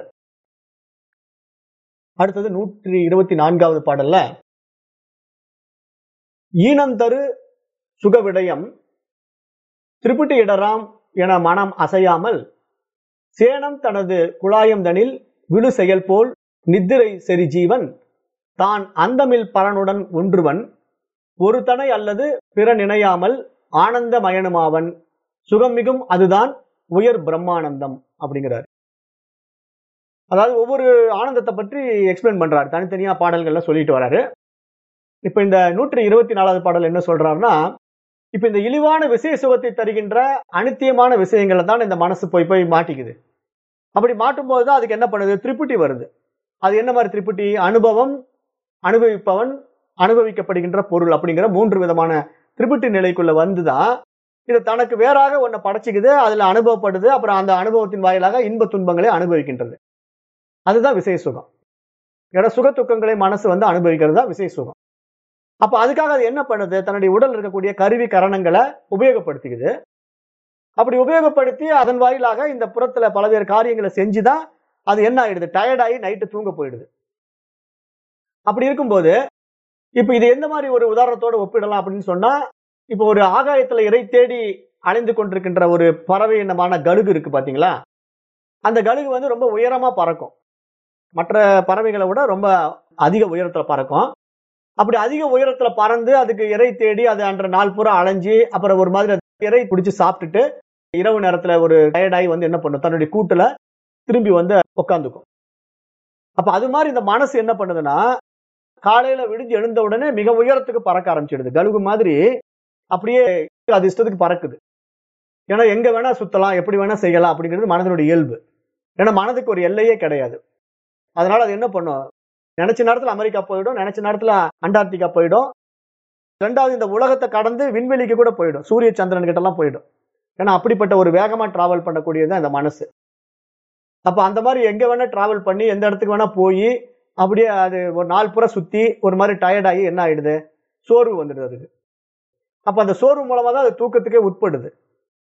அடுத்தது நூற்றி இருபத்தி நான்காவது பாடல்ல ஈனந்தரு சுக விடயம் திரிபுட்டி இடராம் என மனம் அசையாமல் சேனம் தனது குழாயம்தனில் விழு செயல் போல் நித்திரை செறி ஜீவன் தான் அந்தமில் பரனுடன் ஒன்றுவன் ஒரு தனை அல்லது பிற நினையாமல் ஆனந்த மயனுமாவன் சுகமிகும் அதுதான் உயர் பிரம்மானந்தம் அப்படிங்கிறார் அதாவது ஒவ்வொரு ஆனந்தத்தை பற்றி எக்ஸ்பிளைன் பண்றாரு தனித்தனியா பாடல்கள்ல சொல்லிட்டு வராரு இப்ப இந்த நூற்றி இருபத்தி நாலாவது பாடல் என்ன சொல்றாருன்னா இப்ப இந்த இழிவான விசய சுகத்தை தருகின்ற அனித்தியமான விஷயங்களை தான் இந்த மனசு போய் போய் மாட்டிக்குது அப்படி மாட்டும் போதுதான் அதுக்கு என்ன பண்ணுது திரிப்புட்டி வருது அது என்ன மாதிரி திரிப்புட்டி அனுபவம் அனுபவிப்பவன் அனுபவிக்கப்படுகின்ற பொருள் அப்படிங்கிற மூன்று விதமான திரிபுட்டி நிலைக்குள்ள வந்துதான் இது தனக்கு வேறாக ஒன்றை படைச்சிக்குது அதுல அனுபவப்படுது அப்புறம் அந்த அனுபவத்தின் வாயிலாக இன்ப துன்பங்களை அனுபவிக்கின்றது அதுதான் விசய சுகம் ஏன்னா சுக துக்கங்களை மனசு வந்து அனுபவிக்கிறது தான் விசய சுகம் அப்ப அதுக்காக அது என்ன பண்ணுது தன்னுடைய உடல் இருக்கக்கூடிய கருவி கரணங்களை உபயோகப்படுத்திக்குது அப்படி உபயோகப்படுத்தி அதன் வாயிலாக இந்த புறத்துல பல்வேறு காரியங்களை செஞ்சுதான் அது என்ன ஆயிடுது டயர்டாகி நைட்டு தூங்க போயிடுது அப்படி இருக்கும்போது இப்ப இது எந்த மாதிரி ஒரு உதாரணத்தோட ஒப்பிடலாம் அப்படின்னு சொன்னா இப்ப ஒரு ஆகாயத்துல இறை தேடி அலைந்து கொண்டிருக்கின்ற ஒரு பறவை இனமான கழுகு இருக்கு பாத்தீங்களா அந்த கழுகு வந்து ரொம்ப உயரமா பறக்கும் மற்ற பறவைகளை விட ரொம்ப அதிக உயரத்துல பறக்கும் அப்படி அதிக உயரத்துல பறந்து அதுக்கு இறை தேடி அது அன்ற நாள் பூரா அலைஞ்சு அப்புறம் ஒரு மாதிரி அது இறை பிடிச்சு சாப்பிட்டுட்டு இரவு நேரத்துல ஒரு டயர்டாகி வந்து என்ன பண்ணும் தன்னுடைய கூட்டுல திரும்பி வந்து உட்காந்துக்கும் அப்ப அது மாதிரி இந்த மனசு என்ன பண்ணுதுன்னா காலையில விடிஞ்சு எழுந்த உடனே மிக உயரத்துக்கு பறக்க ஆரம்பிச்சிடுது கழுகு மாதிரி அப்படியே அது இஷ்டத்துக்கு பறக்குது ஏன்னா எங்க வேணா சுத்தலாம் எப்படி வேணா செய்யலாம் அப்படிங்கிறது மனதனுடைய இயல்பு ஏன்னா மனதுக்கு ஒரு எல்லையே கிடையாது அதனால அது என்ன பண்ணும் நினைச்ச நேரத்துல அமெரிக்கா போயிடும் நினைச்ச நேரத்துல அண்டார்டிகா போயிடும் ரெண்டாவது இந்த உலகத்தை கடந்து விண்வெளிக்கு கூட போயிடும் சூரிய சந்திரன் கிட்ட எல்லாம் போயிடும் ஏன்னா அப்படிப்பட்ட ஒரு வேகமா டிராவல் பண்ணக்கூடியது இந்த மனசு அப்ப அந்த மாதிரி எங்க வேணா டிராவல் பண்ணி எந்த இடத்துக்கு வேணா போய் அப்படியே அது ஒரு நாள் புற சுத்தி ஒரு மாதிரி டயர்ட் ஆகி என்ன ஆயிடுது சோர்வு வந்துடுது அதுக்கு அப்ப அந்த சோர்வு மூலமா தான் அது தூக்கத்துக்கே உட்படுது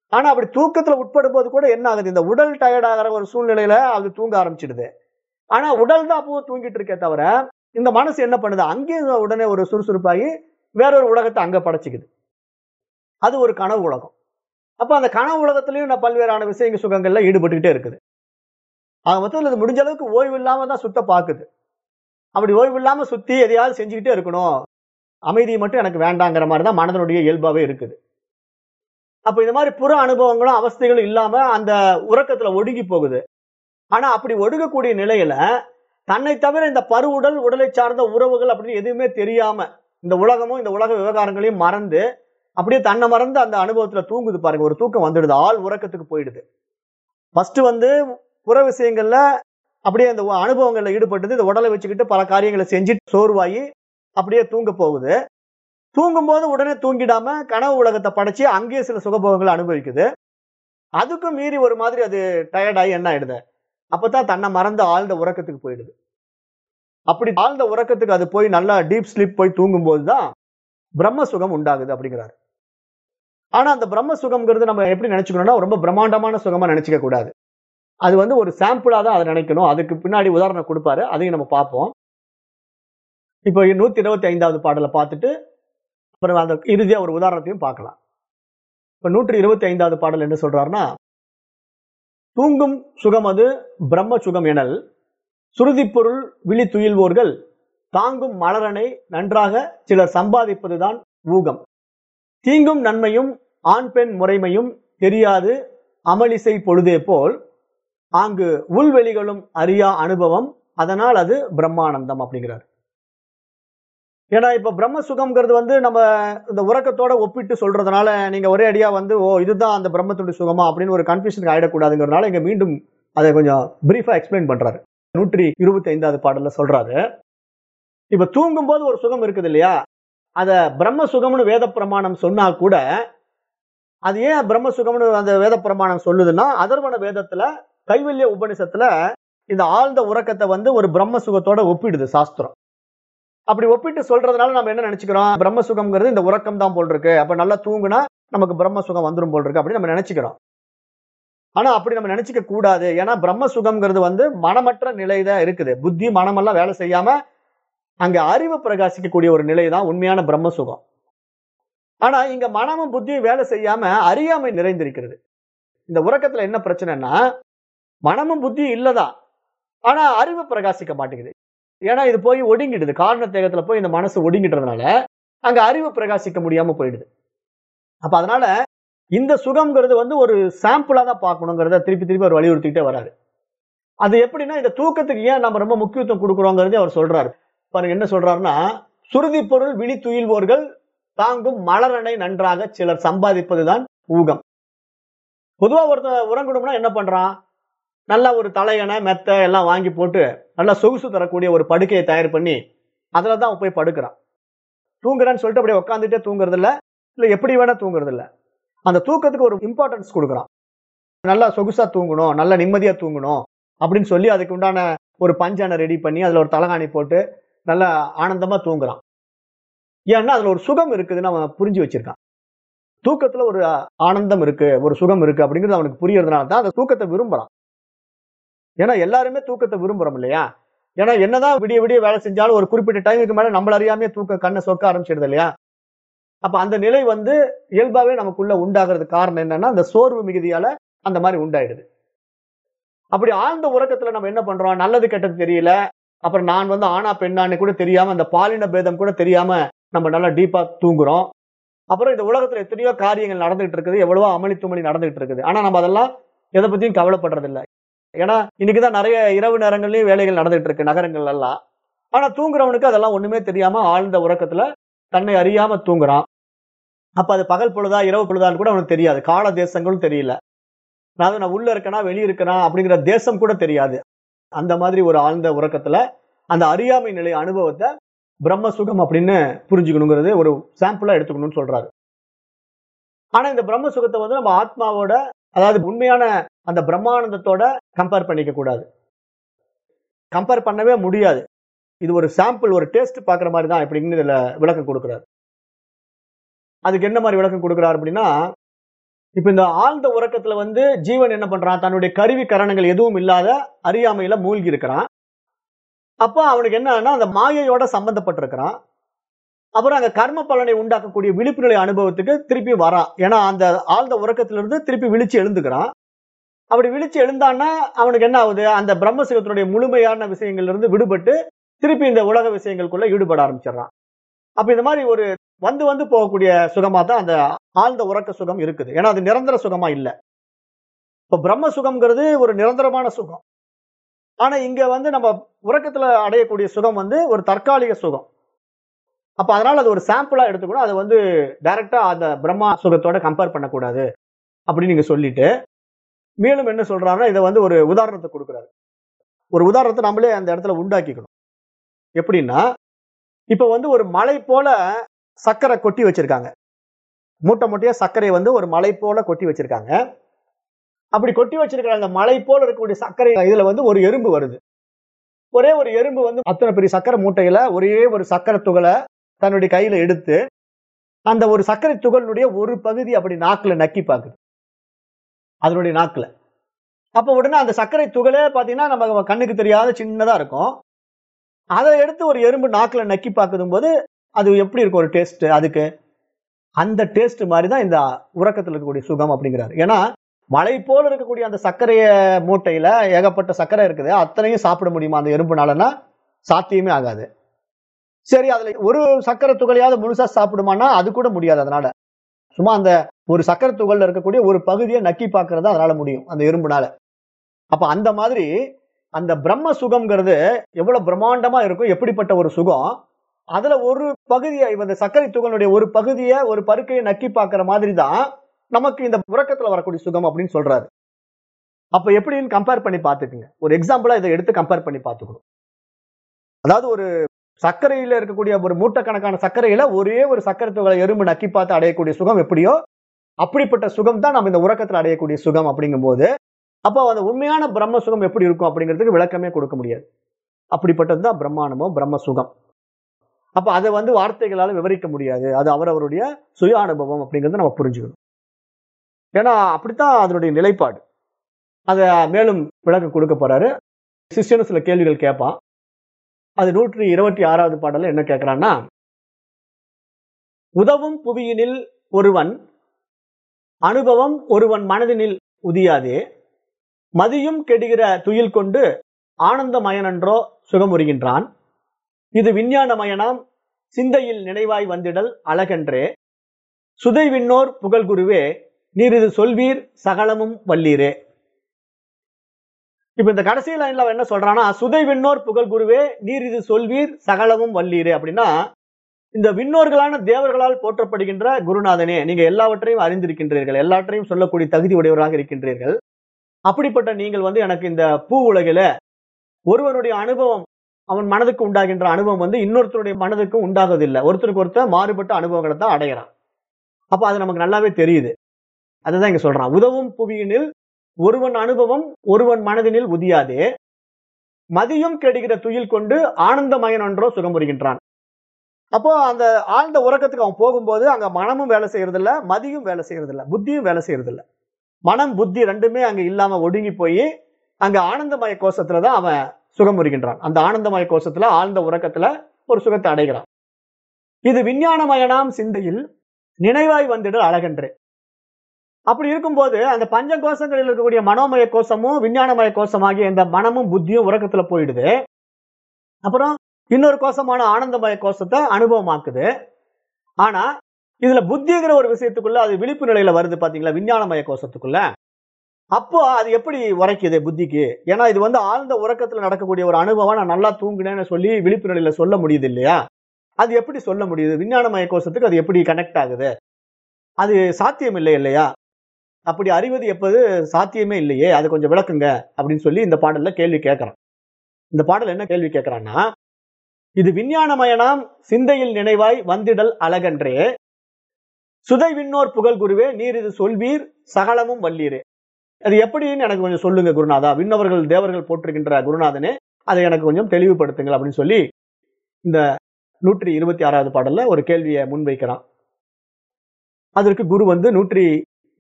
ஆனா அப்படி தூக்கத்துல உட்படும் போது கூட என்ன ஆகுது இந்த உடல் டயர்ட் ஆகிற ஒரு சூழ்நிலையில அது தூங்க ஆரம்பிச்சிடுது ஆனா உடல் தான் அப்போ தூங்கிட்டு இருக்கே தவிர இந்த மனசு என்ன பண்ணுது அங்கேயும் உடனே ஒரு சுறுசுறுப்பாகி வேறொரு உலகத்தை அங்க படைச்சிக்குது அது ஒரு கனவு உலகம் அப்ப அந்த கனவு உலகத்திலயும் நான் பல்வேறான விஷயங்க சுகங்கள்ல ஈடுபட்டுக்கிட்டே இருக்குது ஆக மொத்தத்தில் இது முடிஞ்ச அளவுக்கு ஓய்வு இல்லாம தான் சுத்த பாக்குது அப்படி ஓய்வு இல்லாம சுத்தி எதையாவது செஞ்சுக்கிட்டே இருக்கணும் அமைதி மட்டும் எனக்கு வேண்டாங்கிற மாதிரி தான் மனதனுடைய இயல்பாவே இருக்குது அப்ப இந்த மாதிரி புற அனுபவங்களும் அவஸ்தைகளும் இல்லாம அந்த உறக்கத்துல ஒடுங்கி போகுது ஆனா அப்படி ஒடுங்கக்கூடிய நிலையில தன்னை தவிர இந்த பருவுடல் உடலை சார்ந்த உறவுகள் அப்படின்னு எதுவுமே தெரியாம இந்த உலகமும் இந்த உலக விவகாரங்களையும் மறந்து அப்படியே தன்னை மறந்து அந்த அனுபவத்துல தூங்குது பாருங்க ஒரு தூக்கம் வந்துடுது ஆள் உறக்கத்துக்கு போயிடுது ஃபர்ஸ்ட் வந்து புற விஷயங்கள்ல அப்படியே அந்த அனுபவங்கள்ல ஈடுபட்டது இந்த உடலை வச்சுக்கிட்டு பல காரியங்களை செஞ்சு சோர்வாகி அப்படியே தூங்க போகுது தூங்கும்போது உடனே தூங்கிடாம கனவு உலகத்தை படைச்சு அங்கேயே சில சுகபோகங்களை அனுபவிக்குது அதுக்கும் மீறி ஒரு மாதிரி அது டயர்டாகி என்ன ஆயிடுது அப்பதான் தன்னை மறந்து ஆழ்ந்த உறக்கத்துக்கு போயிடுது அப்படி ஆழ்ந்த உறக்கத்துக்கு அது போய் நல்லா டீப் ஸ்லீப் போய் தூங்கும்போது தான் பிரம்ம சுகம் உண்டாகுது அப்படிங்கிறாரு ஆனா அந்த பிரம்ம சுகம்ங்கிறது நம்ம எப்படி நினைச்சுக்கணும்னா ரொம்ப பிரம்மாண்டமான சுகமா நினைச்சுக்க கூடாது அது வந்து ஒரு சாம்பிளா தான் அதை நினைக்கணும் அதுக்கு பின்னாடி உதாரணம் கொடுப்பாரு அதையும் நம்ம பார்ப்போம் இப்போ நூத்தி இருபத்தி ஐந்தாவது பாடலை பார்த்துட்டு அப்புறம் அந்த இறுதியா ஒரு உதாரணத்தையும் பார்க்கலாம் இப்ப நூற்றி இருபத்தி ஐந்தாவது பாடல் என்ன சொல்றாருன்னா தூங்கும் சுகம் அது பிரம்ம சுகம் எனல் சுருதி பொருள் விழி துயில்வோர்கள் தாங்கும் மலரனை நன்றாக சிலர் சம்பாதிப்பதுதான் ஊகம் தீங்கும் நன்மையும் ஆண் பெண் முறைமையும் தெரியாது அமளிசை பொழுதே போல் ஆங்கு உள்வெளிகளும் அறியா அனுபவம் அதனால் அது பிரம்மானந்தம் அப்படிங்கிறார் ஏன்னா இப்ப பிரம்ம சுகம்ங்கிறது வந்து நம்ம இந்த உறக்கத்தோட ஒப்பிட்டு சொல்றதுனால நீங்க ஒரே அடியா வந்து ஓ இதுதான் அந்த பிரம்மத்துடைய சுகமா அப்படின்னு ஒரு கன்ஃபியூஷனுக்கு ஆயிடக்கூடாதுங்கிறதுனால இங்க மீண்டும் அதை கொஞ்சம் பிரீஃபா எக்ஸ்பிளைன் பண்றாரு நூற்றி இருபத்தி ஐந்தாவது பாடல்ல சொல்றாரு இப்ப தூங்கும் போது ஒரு சுகம் இருக்குது இல்லையா அத பிரம்ம சுகம்னு வேத பிரமாணம் சொன்னா கூட அது ஏன் பிரம்ம சுகம்னு அந்த வேத பிரமாணம் சொல்லுதுன்னா அதர்வன வேதத்துல கைவல்ய உபனிஷத்துல இந்த ஆழ்ந்த உறக்கத்தை வந்து ஒரு பிரம்ம சுகத்தோட ஒப்பிடுது சாஸ்திரம் அப்படி ஒப்பிட்டு சொல்றதுனால நம்ம என்ன நினைச்சுக்கிறோம் பிரம்ம சுகம்ங்கிறது இந்த உறக்கம் தான் போல் இருக்கு அப்ப நல்லா தூங்குனா நமக்கு பிரம்ம சுகம் வந்துரும் போல் இருக்கு அப்படின்னு நம்ம நினைச்சுக்கிறோம் ஆனா அப்படி நம்ம நினைச்சுக்க கூடாது ஏன்னா பிரம்ம சுகம்ங்கிறது வந்து மனமற்ற நிலை தான் இருக்குது புத்தி மனமெல்லாம் வேலை செய்யாம அங்க அறிவு பிரகாசிக்கக்கூடிய ஒரு நிலை தான் உண்மையான பிரம்ம சுகம் ஆனா இங்க மனமும் புத்தியும் வேலை செய்யாம அறியாமை நிறைந்திருக்கிறது இந்த உறக்கத்துல என்ன பிரச்சனைனா மனமும் புத்தியும் இல்லதான் ஆனா அறிவு பிரகாசிக்க மாட்டேங்குது ஏன்னா இது போய் ஒடுங்கிடுது காரண தேகத்துல போய் இந்த மனசு ஒடுங்கிட்டதுனால அங்க அறிவு பிரகாசிக்க முடியாம போயிடுது அப்ப அதனால இந்த சுகம்ங்கிறது வந்து ஒரு சாம்பிளா தான் பார்க்கணுங்கிறத திருப்பி திருப்பி அவர் வலியுறுத்திக்கிட்டே வராரு அது எப்படின்னா இந்த தூக்கத்துக்கு ஏன் நம்ம ரொம்ப முக்கியத்துவம் கொடுக்குறோங்கிறதே அவர் சொல்றாரு பாருங்க என்ன சொல்றாருன்னா சுருதி பொருள் விழி துயில்வோர்கள் தாங்கும் மலரனை நன்றாக சிலர் சம்பாதிப்பதுதான் ஊகம் பொதுவா ஒருத்தன் உறங்கணும்னா என்ன பண்றான் நல்லா ஒரு தலையணை மெத்த எல்லாம் வாங்கி போட்டு நல்லா சொகுசு தரக்கூடிய ஒரு படுக்கையை தயார் பண்ணி அதுல தான் போய் படுக்கிறான் தூங்குறான்னு சொல்லிட்டு அப்படியே உட்காந்துட்டே தூங்குறது இல்ல இல்ல எப்படி வேணா தூங்குறது இல்ல அந்த தூக்கத்துக்கு ஒரு இம்பார்ட்டன்ஸ் கொடுக்குறான் நல்லா சொகுசா தூங்கணும் நல்லா நிம்மதியா தூங்கணும் அப்படின்னு சொல்லி அதுக்கு உண்டான ஒரு பஞ்சானை ரெடி பண்ணி அதுல ஒரு தலகாணி போட்டு நல்லா ஆனந்தமா தூங்குறான் ஏன்னா அதுல ஒரு சுகம் இருக்குதுன்னு அவன் புரிஞ்சு வச்சிருக்கான் தூக்கத்துல ஒரு ஆனந்தம் இருக்கு ஒரு சுகம் இருக்கு அப்படிங்கிறது அவனுக்கு புரியறதுனால தான் அந்த தூக்கத்தை விரும்புறான் ஏன்னா எல்லாருமே தூக்கத்தை விரும்புறோம் இல்லையா ஏன்னா என்னதான் விடிய விடிய வேலை செஞ்சாலும் ஒரு குறிப்பிட்ட டைமுக்கு மேல நம்மள அறியாமே தூக்க கண்ணை சொக்க ஆரம்பிச்சிடுது இல்லையா அப்ப அந்த நிலை வந்து இயல்பாவே நமக்குள்ள உண்டாகிறது காரணம் என்னன்னா அந்த சோர்வு மிகுதியால அந்த மாதிரி உண்டாயிடுது அப்படி ஆழ்ந்த உறக்கத்துல நம்ம என்ன பண்றோம் நல்லது கெட்டது தெரியல அப்புறம் நான் வந்து ஆனா பெண்ணான்னு கூட தெரியாம அந்த பாலின பேதம் கூட தெரியாம நம்ம நல்லா டீப்பா தூங்குறோம் அப்புறம் இந்த உலகத்துல எத்தனையோ காரியங்கள் நடந்துகிட்டு இருக்குது எவ்வளவோ அமளி துமளி நடந்துகிட்டு இருக்குது ஆனா நம்ம அதெல்லாம் எதை பத்தியும் கவலைப்படுறது இல்லை ஏன்னா இன்னைக்குதான் நிறைய இரவு நேரங்கள்லயும் வேலைகள் நடந்துட்டு இருக்கு நகரங்கள் எல்லாம் ஆனா தூங்குறவனுக்கு அதெல்லாம் ஒண்ணுமே தெரியாம ஆழ்ந்த உறக்கத்துல தன்னை அறியாம தூங்குறான் அப்ப அது பகல் பொழுதா இரவு பொழுதான்னு கூட அவனுக்கு தெரியாது கால தேசங்களும் தெரியல அதாவது நான் உள்ள இருக்கனா வெளியே இருக்கனா அப்படிங்கிற தேசம் கூட தெரியாது அந்த மாதிரி ஒரு ஆழ்ந்த உறக்கத்துல அந்த அறியாமை நிலை அனுபவத்தை பிரம்ம சுகம் அப்படின்னு புரிஞ்சுக்கணுங்கிறது ஒரு சாம்பிளா எடுத்துக்கணும்னு சொல்றாரு ஆனா இந்த பிரம்ம சுகத்தை வந்து நம்ம ஆத்மாவோட அதாவது உண்மையான அந்த பிரம்மானந்தத்தோட கம்பேர் பண்ணிக்க கூடாது கம்பேர் பண்ணவே முடியாது இது ஒரு சாம்பிள் ஒரு டேஸ்ட் பாக்குற மாதிரி தான் இப்படின்னு இதுல விளக்கம் கொடுக்குறாரு அதுக்கு என்ன மாதிரி விளக்கம் கொடுக்குறாரு அப்படின்னா இப்ப இந்த ஆழ்ந்த உறக்கத்துல வந்து ஜீவன் என்ன பண்றான் தன்னுடைய கருவி கரணங்கள் எதுவும் இல்லாத அறியாமையில மூழ்கி இருக்கிறான் அப்ப அவனுக்கு என்னன்னா அந்த மாயையோட சம்பந்தப்பட்டிருக்கிறான் அப்புறம் அங்க கர்ம பலனை உண்டாக்கக்கூடிய விழிப்பு நிலை அனுபவத்துக்கு திருப்பி வரான் ஏன்னா அந்த ஆழ்ந்த உறக்கத்திலிருந்து திருப்பி விழிச்சு எழுந்துக்கிறான் அப்படி விழிச்சு எழுந்தான்னா அவனுக்கு என்ன ஆகுது அந்த பிரம்மசிகத்தினுடைய முழுமையான விஷயங்கள்ல இருந்து விடுபட்டு திருப்பி இந்த உலக விஷயங்களுக்குள்ள ஈடுபட ஆரம்பிச்சிடுறான் அப்ப இந்த மாதிரி ஒரு வந்து வந்து போகக்கூடிய சுகமா தான் அந்த ஆழ்ந்த உறக்க சுகம் இருக்குது ஏன்னா அது நிரந்தர சுகமா இல்ல இப்ப பிரம்ம சுகம்ங்கிறது ஒரு நிரந்தரமான சுகம் ஆனா இங்க வந்து நம்ம உறக்கத்துல அடையக்கூடிய சுகம் வந்து ஒரு தற்காலிக சுகம் அப்ப அதனால அது ஒரு சாம்பிளா எடுத்துக்கணும் அதை வந்து டைரக்டா அந்த பிரம்மா சுகத்தோட கம்பேர் பண்ணக்கூடாது அப்படின்னு நீங்க சொல்லிட்டு மேலும் என்ன சொல்றாருன்னா இதை வந்து ஒரு உதாரணத்தை கொடுக்குறாரு ஒரு உதாரணத்தை நம்மளே அந்த இடத்துல உண்டாக்கிக்கணும் எப்படின்னா இப்ப வந்து ஒரு மலை போல சர்க்கரை கொட்டி வச்சிருக்காங்க மூட்டை மூட்டையா சர்க்கரை வந்து ஒரு மலை போல கொட்டி வச்சிருக்காங்க அப்படி கொட்டி வச்சிருக்கிற அந்த மலை போல இருக்கக்கூடிய சர்க்கரை இதுல வந்து ஒரு எறும்பு வருது ஒரே ஒரு எறும்பு வந்து அத்தனை பெரிய சர்க்கரை மூட்டையில ஒரே ஒரு சர்க்கரை துகளை தன்னுடைய கையில எடுத்து அந்த ஒரு சர்க்கரை துகளினுடைய ஒரு பகுதி அப்படி நாக்குல நக்கி பார்க்குது அதனுடைய நாக்குல அப்ப உடனே அந்த சர்க்கரை துகளே பாத்தீங்கன்னா நம்ம கண்ணுக்கு தெரியாத சின்னதா இருக்கும் அதை எடுத்து ஒரு எறும்பு நாக்குல நக்கி பார்க்கும் போது அது எப்படி இருக்கும் ஒரு டேஸ்ட் அதுக்கு அந்த டேஸ்ட் மாதிரி தான் இந்த உறக்கத்தில் இருக்கக்கூடிய சுகம் அப்படிங்கிறாரு ஏன்னா மலை போல இருக்கக்கூடிய அந்த சர்க்கரைய மூட்டையில ஏகப்பட்ட சர்க்கரை இருக்குது அத்தனையும் சாப்பிட முடியுமா அந்த எறும்புனாலன்னா சாத்தியமே ஆகாது சரி அதுல ஒரு சர்க்கரை துகளையாவது முழுசா சாப்பிடுமானா அது கூட முடியாது அதனால சும்மா அந்த ஒரு சர்க்கரை துகள்ல இருக்கக்கூடிய ஒரு பகுதியை நக்கி பார்க்கறது அதனால முடியும் அந்த எறும்புனால அப்ப அந்த மாதிரி அந்த பிரம்ம சுகம்ங்கிறது எவ்வளவு பிரம்மாண்டமா இருக்கும் எப்படிப்பட்ட ஒரு சுகம் அதுல ஒரு பகுதியை இந்த சர்க்கரை துகளுடைய ஒரு பகுதியை ஒரு பருக்கையை நக்கி பார்க்கிற மாதிரி தான் நமக்கு இந்த உறக்கத்துல வரக்கூடிய சுகம் அப்படின்னு சொல்றாரு அப்ப எப்படின்னு கம்பேர் பண்ணி பார்த்துக்குங்க ஒரு எக்ஸாம்பிளா இதை எடுத்து கம்பேர் பண்ணி பார்த்துக்கணும் அதாவது ஒரு சர்க்கரையில இருக்கக்கூடிய ஒரு மூட்டைக்கணக்கான சர்க்கரையில ஒரே ஒரு சர்க்கரை துகளை எறும்பு நக்கி பார்த்து அடையக்கூடிய சுகம் எப்படியோ அப்படிப்பட்ட சுகம் தான் நம்ம இந்த உறக்கத்துல அடையக்கூடிய சுகம் அப்படிங்கும் போது அப்போ அந்த உண்மையான பிரம்ம சுகம் எப்படி இருக்கும் அப்படிங்கிறதுக்கு விளக்கமே கொடுக்க முடியாது அப்படிப்பட்டது தான் பிரம்மாண்டமோ பிரம்ம சுகம் அப்ப அதை வந்து வார்த்தைகளால விவரிக்க முடியாது அது அவரவருடைய சுய அனுபவம் அப்படிங்கறத நம்ம புரிஞ்சுக்கணும் ஏன்னா அப்படித்தான் அதனுடைய நிலைப்பாடு அதை மேலும் விளக்கம் கொடுக்க போறாரு சிஷ்யனு சில கேள்விகள் கேட்பான் அது நூற்றி இருபத்தி ஆறாவது பாடல்ல என்ன கேட்கிறான்னா உதவும் புவியினில் ஒருவன் அனுபவம் ஒருவன் மனதினில் உதியாதே மதியும் கெடுகிற துயில் கொண்டு ஆனந்தமயனன்றோ சுகமுறுகின்றான் இது விஞ்ஞானமயனாம் சிந்தையில் நினைவாய் வந்திடல் அழகன்றே சுதை விண்ணோர் புகழ்குருவே நீர் இது சொல்வீர் சகலமும் வல்லீரே இப்ப இந்த கடைசி லைன்ல அவன் என்ன சொல்றான்னா சுதை விண்ணோர் புகழ்குருவே நீர் இது சொல்வீர் சகலமும் வல்லீரே அப்படின்னா இந்த விண்ணோர்களான தேவர்களால் போற்றப்படுகின்ற குருநாதனே நீங்க எல்லாவற்றையும் அறிந்திருக்கின்றீர்கள் எல்லாவற்றையும் சொல்லக்கூடிய தகுதி உடையவராக இருக்கின்றீர்கள் அப்படிப்பட்ட நீங்கள் வந்து எனக்கு இந்த பூ உலகில ஒருவனுடைய அனுபவம் அவன் மனதுக்கு உண்டாகின்ற அனுபவம் வந்து இன்னொருத்தருடைய மனதுக்கு உண்டாகுவதில்லை ஒருத்தருக்கு ஒருத்தர் மாறுபட்ட அனுபவங்களை தான் அடையிறான் அப்ப அது நமக்கு நல்லாவே தெரியுது அதுதான் இங்க சொல்றான் உதவும் புவியினில் ஒருவன் அனுபவம் ஒருவன் மனதினில் உதியாதே மதியம் கெடுகிற துயில் கொண்டு ஆனந்தமயன் ஒன்றோ சுகமுறுகின்றான் அப்போ அந்த ஆழ்ந்த உறக்கத்துக்கு அவன் போகும்போது அங்க மனமும் வேலை செய்யறது இல்ல மதியும் வேலை செய்யறது இல்ல புத்தியும் வேலை செய்யறது இல்ல மனம் புத்தி ரெண்டுமே அங்க இல்லாம ஒடுங்கி போய் அங்க ஆனந்தமய கோஷத்துலதான் அவன் சுகமுறுகின்றான் அந்த ஆனந்தமய கோஷத்துல ஆழ்ந்த உறக்கத்துல ஒரு சுகத்தை அடைகிறான் இது விஞ்ஞானமயனாம் சிந்தையில் நினைவாய் வந்துடு அழகன்று அப்படி இருக்கும்போது அந்த பஞ்ச கோஷங்களில் இருக்கக்கூடிய மனோமய கோஷமும் விஞ்ஞானமய கோஷமாகிய இந்த மனமும் புத்தியும் உறக்கத்துல போயிடுது அப்புறம் இன்னொரு கோஷமான ஆனந்தமய கோஷத்தை அனுபவமாக்குது ஆனா இதுல புத்திங்கிற ஒரு விஷயத்துக்குள்ள அது விழிப்பு நிலையில வருது பாத்தீங்களா விஞ்ஞானமய கோஷத்துக்குள்ள அப்போ அது எப்படி உரைக்குது புத்திக்கு ஏன்னா இது வந்து ஆழ்ந்த உறக்கத்துல நடக்கக்கூடிய ஒரு அனுபவம் நான் நல்லா தூங்கினேன்னு சொல்லி விழிப்பு நிலையில சொல்ல முடியுது இல்லையா அது எப்படி சொல்ல முடியுது விஞ்ஞானமய கோஷத்துக்கு அது எப்படி கனெக்ட் ஆகுது அது சாத்தியம் இல்லை இல்லையா அப்படி அறிவது எப்போது சாத்தியமே இல்லையே அது கொஞ்சம் விளக்குங்க அப்படின்னு சொல்லி இந்த பாடல்ல கேள்வி கேட்கறான் இந்த பாடல் என்ன கேள்வி கேட்கறான்னா இது விஞ்ஞானமயனாம் சிந்தையில் நினைவாய் வந்திடல் அழகன்றே சுதை விண்ணோர் புகழ் குருவே நீர் இது சொல்வீர் சகலமும் வல்லீரே அது எப்படின்னு எனக்கு கொஞ்சம் சொல்லுங்க குருநாதா விண்ணவர்கள் தேவர்கள் போட்டிருக்கின்ற குருநாதனே அதை எனக்கு கொஞ்சம் தெளிவுபடுத்துங்கள் அப்படின்னு சொல்லி இந்த நூற்றி இருபத்தி ஆறாவது பாடல்ல ஒரு கேள்வியை முன்வைக்கிறான் அதற்கு குரு வந்து நூற்றி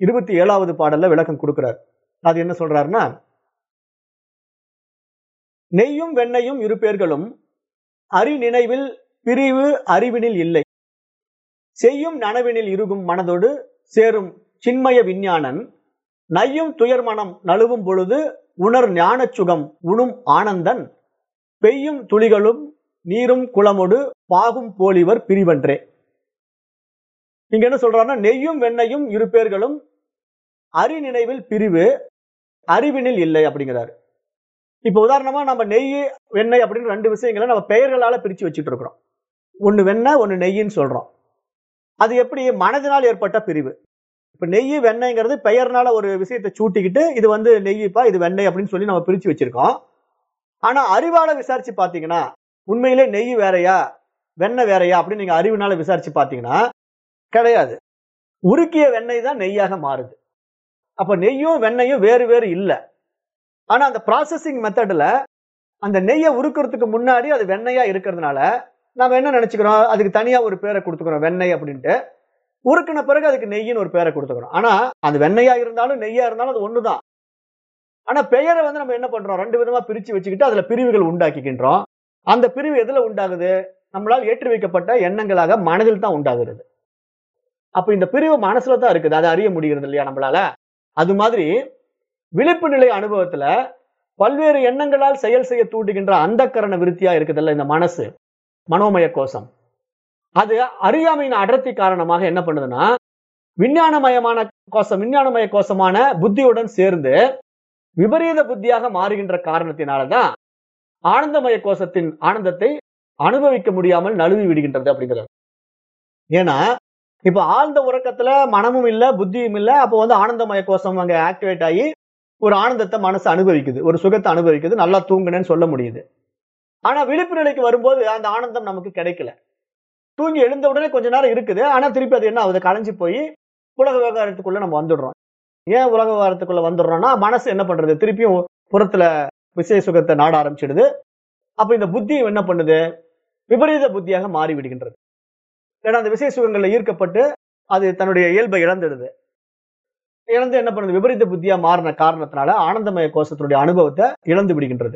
இருபத்தி ஏழாவது பாடல்ல விளக்கம் கொடுக்கிறார் அது என்ன சொல்றாருன்னா நெய்யும் வெண்ணையும் இரு பேர்களும் அறி நினைவில் பிரிவு அறிவினில் இல்லை செய்யும் நனவினில் இருகும் மனதோடு சேரும் சின்மய விஞ்ஞானன் நையும் துயர் மனம் நழுவும் பொழுது உணர் ஞானச் சுகம் உணும் ஆனந்தன் பெய்யும் துளிகளும் நீரும் குளமொடு பாகும் போலிவர் பிரிவன்றே இங்க என்ன சொல்றாருன்னா நெய்யும் வெண்ணையும் இரு பேர்களும் அறி நினைவில் பிரிவு அறிவினில் இல்லை அப்படிங்கிறாரு இப்ப உதாரணமா நம்ம நெய் வெண்ணெய் அப்படின்னு ரெண்டு விஷயங்களை நம்ம பெயர்களால பிரிச்சு வச்சுட்டு இருக்கிறோம் ஒன்னு வெண்ணெய் ஒன்னு நெய்யின்னு சொல்றோம் அது எப்படி மனதினால் ஏற்பட்ட பிரிவு இப்ப நெய் வெண்ணெய்ங்கிறது பெயர்னால ஒரு விஷயத்தை சூட்டிக்கிட்டு இது வந்து நெய்ப்பா இது வெண்ணெய் அப்படின்னு சொல்லி நம்ம பிரிச்சு வச்சிருக்கோம் ஆனா அறிவால விசாரிச்சு பாத்தீங்கன்னா உண்மையிலே நெய் வேறையா வெண்ணெய் வேறையா அப்படின்னு நீங்க அறிவுனால விசாரிச்சு பாத்தீங்கன்னா கிடையாது உருக்கிய வெண்ணெய் தான் நெய்யாக மாறுது அப்ப நெய்யும் வெண்ணெயும் வேறு வேறு இல்லை ஆனா அந்த ப்ராசஸிங் மெத்தட்ல அந்த நெய்யை உருக்குறதுக்கு முன்னாடி அது வெண்ணெயா இருக்கிறதுனால நாம என்ன நினைச்சுக்கிறோம் அதுக்கு தனியா ஒரு பேரை கொடுத்துக்கிறோம் வெண்ணெய் அப்படின்ட்டு உருக்கின பிறகு அதுக்கு நெய்யின்னு ஒரு பேரை கொடுத்துக்கிறோம் ஆனா அது வெண்ணெயா இருந்தாலும் நெய்யா இருந்தாலும் அது ஒண்ணுதான் ஆனா பெயரை வந்து நம்ம என்ன பண்றோம் ரெண்டு விதமா பிரிச்சு வச்சுக்கிட்டு அதுல பிரிவுகள் உண்டாக்கிக்கின்றோம் அந்த பிரிவு எதுல உண்டாகுது நம்மளால் ஏற்றி வைக்கப்பட்ட எண்ணங்களாக மனதில் தான் உண்டாகிறது அப்ப இந்த பிரிவு மனசுல தான் இருக்குது அதை அறிய முடிகிறது இல்லையா நம்மளால அது மாதிரி விழிப்பு நிலை அனுபவத்துல பல்வேறு எண்ணங்களால் செயல் செய்ய தூண்டுகின்ற அந்த கரண விருத்தியா இருக்குதுல்ல இந்த மனசு மனோமய கோஷம் அது அறியாமையின் அடர்த்தி காரணமாக என்ன பண்ணுதுன்னா விஞ்ஞானமயமான கோஷம் விஞ்ஞானமய கோஷமான புத்தியுடன் சேர்ந்து விபரீத புத்தியாக மாறுகின்ற காரணத்தினாலதான் ஆனந்தமய கோஷத்தின் ஆனந்தத்தை அனுபவிக்க முடியாமல் நழுவி விடுகின்றது அப்படிங்கிறது ஏன்னா இப்ப ஆழ்ந்த உறக்கத்துல மனமும் இல்ல புத்தியும் இல்ல அப்போ வந்து ஆனந்தமய கோஷம் அங்க ஆக்டிவேட் ஆகி ஒரு ஆனந்தத்தை மனசு அனுபவிக்குது ஒரு சுகத்தை அனுபவிக்குது நல்லா தூங்குனேன்னு சொல்ல முடியுது ஆனா விழிப்பு நிலைக்கு வரும்போது அந்த ஆனந்தம் நமக்கு கிடைக்கல தூங்கி எழுந்த உடனே கொஞ்ச நேரம் இருக்குது ஆனா திருப்பி அது என்ன ஆகுது களைஞ்சு போய் உலக விவகாரத்துக்குள்ள நம்ம வந்துடுறோம் ஏன் உலக விவகாரத்துக்குள்ள வந்துடுறோம்னா மனசு என்ன பண்றது திருப்பியும் புறத்துல விசய சுகத்தை நாட ஆரம்பிச்சிடுது அப்ப இந்த புத்தி என்ன பண்ணுது விபரீத புத்தியாக மாறி விடுகின்றது ஏன்னா அந்த விசய சுகங்கள்ல ஈர்க்கப்பட்டு அது தன்னுடைய இயல்பை இழந்துடுது இழந்து என்ன பண்ணுது விபரீத புத்தியா மாறின காரணத்தினால ஆனந்தமய கோஷத்தினுடைய அனுபவத்தை இழந்து விடுகின்றது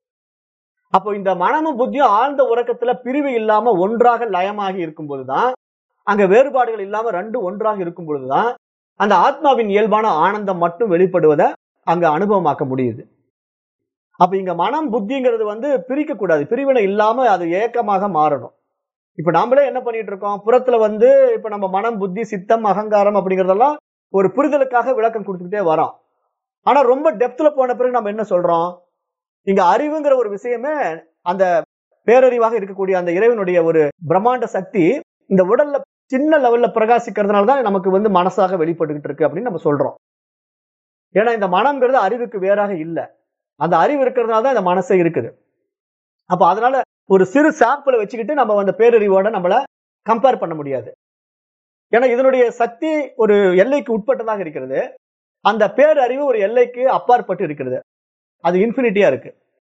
அப்போ இந்த மனமும் புத்தியும் ஆழ்ந்த உறக்கத்துல பிரிவு இல்லாம ஒன்றாக லயமாகி இருக்கும் பொழுதுதான் அங்க வேறுபாடுகள் இல்லாம ரெண்டு ஒன்றாக இருக்கும் பொழுதுதான் அந்த ஆத்மாவின் இயல்பான ஆனந்தம் மட்டும் வெளிப்படுவதை அங்க அனுபவமாக்க முடியுது அப்ப இங்க மனம் புத்திங்கிறது வந்து பிரிக்க கூடாது பிரிவினை இல்லாம அது ஏக்கமாக மாறணும் இப்ப நாமளே என்ன பண்ணிட்டு இருக்கோம் புறத்துல வந்து இப்ப நம்ம மனம் புத்தி சித்தம் அகங்காரம் அப்படிங்கறதெல்லாம் ஒரு புரிதலுக்காக விளக்கம் கொடுத்துக்கிட்டே வரோம் ஆனா ரொம்ப டெப்த்ல போன பிறகு நம்ம என்ன சொல்றோம் இங்க அறிவுங்கிற ஒரு விஷயமே அந்த பேரறிவாக இருக்கக்கூடிய அந்த இறைவனுடைய ஒரு பிரம்மாண்ட சக்தி இந்த உடல்ல சின்ன லெவல்ல பிரகாசிக்கிறதுனால தான் நமக்கு வந்து மனசாக வெளிப்பட்டுக்கிட்டு இருக்கு அப்படின்னு நம்ம சொல்றோம் ஏன்னா இந்த மனம்ங்கிறது அறிவுக்கு வேறாக இல்ல அந்த அறிவு இருக்கிறதுனால தான் இந்த மனசே இருக்குது அப்ப அதனால ஒரு சிறு சாம்பிளை வச்சுக்கிட்டு நம்ம அந்த பேரறிவோட நம்மள கம்பேர் பண்ண முடியாது ஏன்னா இதனுடைய சக்தி ஒரு எல்லைக்கு உட்பட்டதாக இருக்கிறது அந்த பேரறிவு ஒரு எல்லைக்கு அப்பாற்பட்டு இருக்கிறது அது இன்ஃபினிட்டியா இருக்கு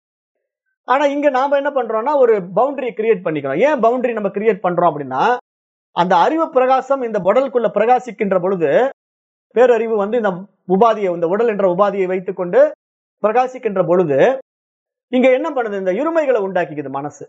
ஆனா இங்க நாம என்ன பண்றோம்னா ஒரு பவுண்டரி கிரியேட் பண்ணிக்கிறோம் ஏன் பவுண்டரி நம்ம கிரியேட் பண்றோம் அப்படின்னா அந்த அறிவு பிரகாசம் இந்த உடலுக்குள்ள பிரகாசிக்கின்ற பொழுது பேரறிவு வந்து இந்த உபாதியை இந்த உடல் என்ற உபாதியை வைத்துக்கொண்டு பிரகாசிக்கின்ற பொழுது இங்க என்ன பண்ணுது இந்த இருமைகளை உண்டாக்கிக்குது மனசு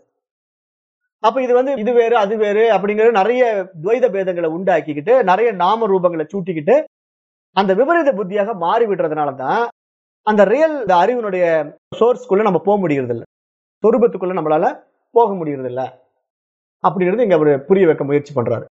அப்ப இது வந்து இது வேறு அது வேறு அப்படிங்கிற நிறைய துவைத பேதங்களை உண்டாக்கிக்கிட்டு நிறைய நாம ரூபங்களை சூட்டிக்கிட்டு அந்த விபரீத புத்தியாக மாறி விடுறதுனால தான் அந்த ரியல் அறிவினுடைய சோர்ஸ்க்குள்ள நம்ம போக முடியறது இல்ல சொரூபத்துக்குள்ள நம்மளால போக முடியறது இல்ல அப்படிங்கிறது இங்க அவர் புரிய வைக்க முயற்சி பண்றாரு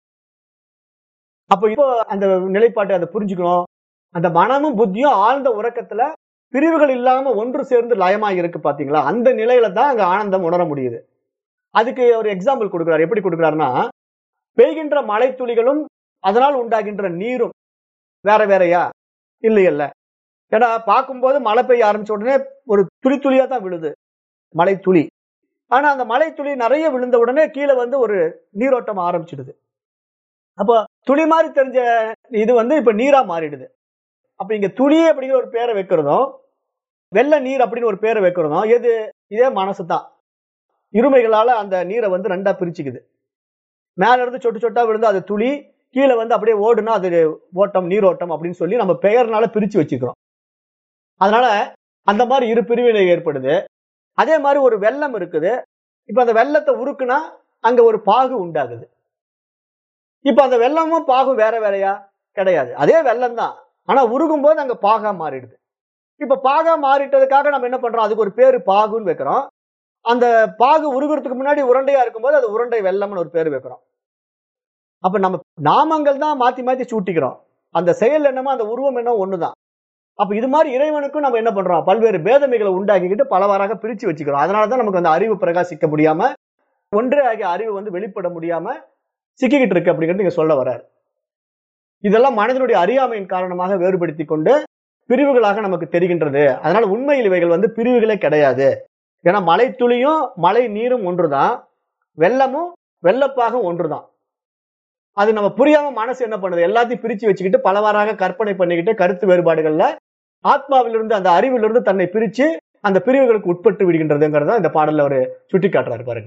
அப்போ இப்போ அந்த நிலைப்பாட்டை அதை புரிஞ்சுக்கணும் அந்த மனமும் புத்தியும் ஆழ்ந்த உறக்கத்துல பிரிவுகள் இல்லாம ஒன்று சேர்ந்து லயமாக இருக்கு பாத்தீங்களா அந்த நிலையில தான் அங்க ஆனந்தம் உணர முடியுது அதுக்கு ஒரு எக்ஸாம்பிள் கொடுக்குறாரு எப்படி கொடுக்குறாருன்னா பெய்கின்ற மழை துளிகளும் அதனால் உண்டாகின்ற நீரும் வேற வேறையா இல்லையல்ல ஏன்னா பார்க்கும்போது மழை பெய்ய ஆரம்பிச்ச உடனே ஒரு துளி துளியா தான் விழுது மழை துளி ஆனா அந்த மழை துளி நிறைய விழுந்த உடனே கீழே வந்து ஒரு நீரோட்டம் ஆரம்பிச்சிடுது அப்போ துளி மாதிரி தெரிஞ்ச இது வந்து இப்ப நீரா மாறிடுது அப்ப இங்க துளி அப்படிங்கிற ஒரு பேரை வைக்கிறதும் வெள்ள நீர் அப்படின்னு ஒரு பேரை வைக்கிறதும் எது இதே மனசு தான் இருமைகளால அந்த நீரை வந்து ரெண்டா பிரிச்சுக்குது மேல இருந்து சொட்டு சொட்டா விழுந்து அது துளி கீழே வந்து அப்படியே ஓடுனா அது ஓட்டம் நீரோட்டம் அப்படின்னு சொல்லி நம்ம பெயர்னால பிரிச்சு வச்சுக்கிறோம் அதனால அந்த மாதிரி இரு பிரிவினை ஏற்படுது அதே மாதிரி ஒரு வெள்ளம் இருக்குது இப்ப அந்த வெள்ளத்தை உருக்குனா அங்க ஒரு பாகு உண்டாகுது இப்ப அந்த வெள்ளமும் பாகும் வேற வேறையா கிடையாது அதே வெள்ளம் தான் ஆனா உருகும் போது அங்க பாகா மாறிடுது இப்ப பாகா மாறிட்டதுக்காக நம்ம என்ன பண்றோம் அதுக்கு ஒரு பேரு பாகுன்னு வைக்கிறோம் அந்த பாகு உருகுறதுக்கு முன்னாடி உருண்டையா இருக்கும்போது அது உருண்டை வெள்ளம்னு ஒரு பேர் வைக்கிறோம் அப்ப நம்ம நாமங்கள் தான் மாத்தி மாத்தி சூட்டிக்கிறோம் அந்த செயல் என்னமோ அந்த உருவம் என்னமோ ஒண்ணுதான் அப்ப இது மாதிரி இறைவனுக்கும் நம்ம என்ன பண்றோம் பல்வேறு பேதமைகளை உண்டாக்கிக்கிட்டு பலவாறாக பிரிச்சு வச்சுக்கிறோம் அதனாலதான் நமக்கு அந்த அறிவு பிரகாசிக்க முடியாம ஒன்றே ஆகிய அறிவு வந்து வெளிப்பட முடியாம சிக்கிக்கிட்டு இருக்கு அப்படிங்கிறது நீங்க சொல்ல வர்றாரு இதெல்லாம் மனிதனுடைய அறியாமையின் காரணமாக வேறுபடுத்தி கொண்டு பிரிவுகளாக நமக்கு தெரிகின்றது அதனால உண்மையில் இவைகள் வந்து பிரிவுகளே கிடையாது ஏன்னா மழை துளியும் மழை நீரும் ஒன்றுதான் வெள்ளமும் வெள்ளப்பாகும் ஒன்றுதான் அது நம்ம புரியாம மனசு என்ன பண்ணுது எல்லாத்தையும் பிரிச்சு வச்சுக்கிட்டு பலவாறாக கற்பனை பண்ணிக்கிட்டு கருத்து வேறுபாடுகள்ல ஆத்மாவிலிருந்து அந்த அறிவிலிருந்து தன்னை பிரிச்சு அந்த பிரிவுகளுக்கு உட்பட்டு விடுகின்றதுங்கிறத இந்த பாடல்ல ஒரு சுட்டி காட்டுறாரு பாருங்க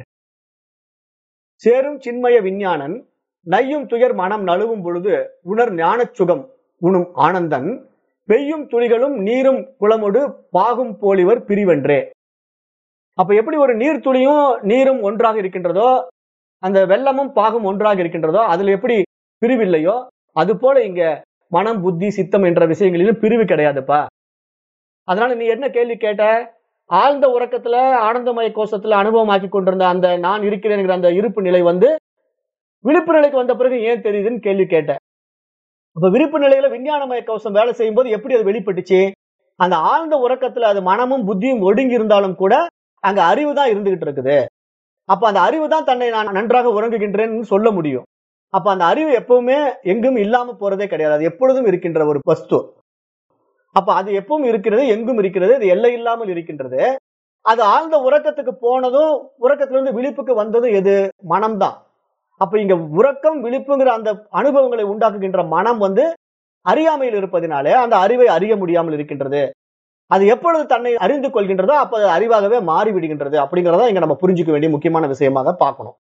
சேரும் சின்மய விஞ்ஞானன் நையும் துயர் மனம் நழுவும் பொழுது உணர் ஞானச் சுகம் உணும் ஆனந்தன் பெய்யும் துளிகளும் நீரும் குளமொடு பாகும் போலிவர் பிரிவென்றே அப்ப எப்படி ஒரு நீர் துளியும் நீரும் ஒன்றாக இருக்கின்றதோ அந்த வெள்ளமும் பாகும் ஒன்றாக இருக்கின்றதோ அதுல எப்படி பிரிவில்லையோ அது போல இங்க மனம் புத்தி சித்தம் என்ற விஷயங்களிலும் பிரிவு கிடையாதுப்பா அதனால நீ என்ன கேள்வி கேட்ட ஆழ்ந்த உறக்கத்துல ஆனந்தமய கோஷத்துல அனுபவமாக்கி கொண்டிருந்த அந்த நான் இருக்கிறேங்கிற அந்த இருப்பு நிலை வந்து விழிப்பு நிலைக்கு வந்த பிறகு ஏன் தெரியுதுன்னு கேள்வி கேட்டேன் அப்ப விழிப்பு நிலையில விஞ்ஞானமய கோஷம் வேலை செய்யும் போது எப்படி அது வெளிப்பட்டுச்சு அந்த ஆழ்ந்த உறக்கத்துல அது மனமும் புத்தியும் ஒடுங்கி இருந்தாலும் கூட அங்க அறிவு தான் இருந்துகிட்டு இருக்குது அப்ப அந்த அறிவு தான் தன்னை நான் நன்றாக உறங்குகின்றேன்னு சொல்ல முடியும் அப்ப அந்த அறிவு எப்பவுமே எங்கும் இல்லாம போறதே கிடையாது அது எப்பொழுதும் இருக்கின்ற ஒரு வஸ்து அப்ப அது எப்பவும் இருக்கிறது எங்கும் இருக்கிறது அது எல்லை இல்லாமல் இருக்கின்றது அது ஆழ்ந்த உறக்கத்துக்கு போனதும் உறக்கத்திலிருந்து விழிப்புக்கு வந்ததும் எது மனம்தான் அப்ப இங்க உறக்கம் விழிப்புங்கிற அந்த அனுபவங்களை உண்டாக்குகின்ற மனம் வந்து அறியாமையில் இருப்பதினாலே அந்த அறிவை அறிய முடியாமல் இருக்கின்றது அது எப்பொழுது தன்னை அறிந்து கொள்கின்றதோ அப்ப அது அறிவாகவே மாறி விடுகின்றது அப்படிங்கறத இங்க நம்ம புரிஞ்சுக்க வேண்டிய முக்கியமான விஷயமாக பார்க்கணும்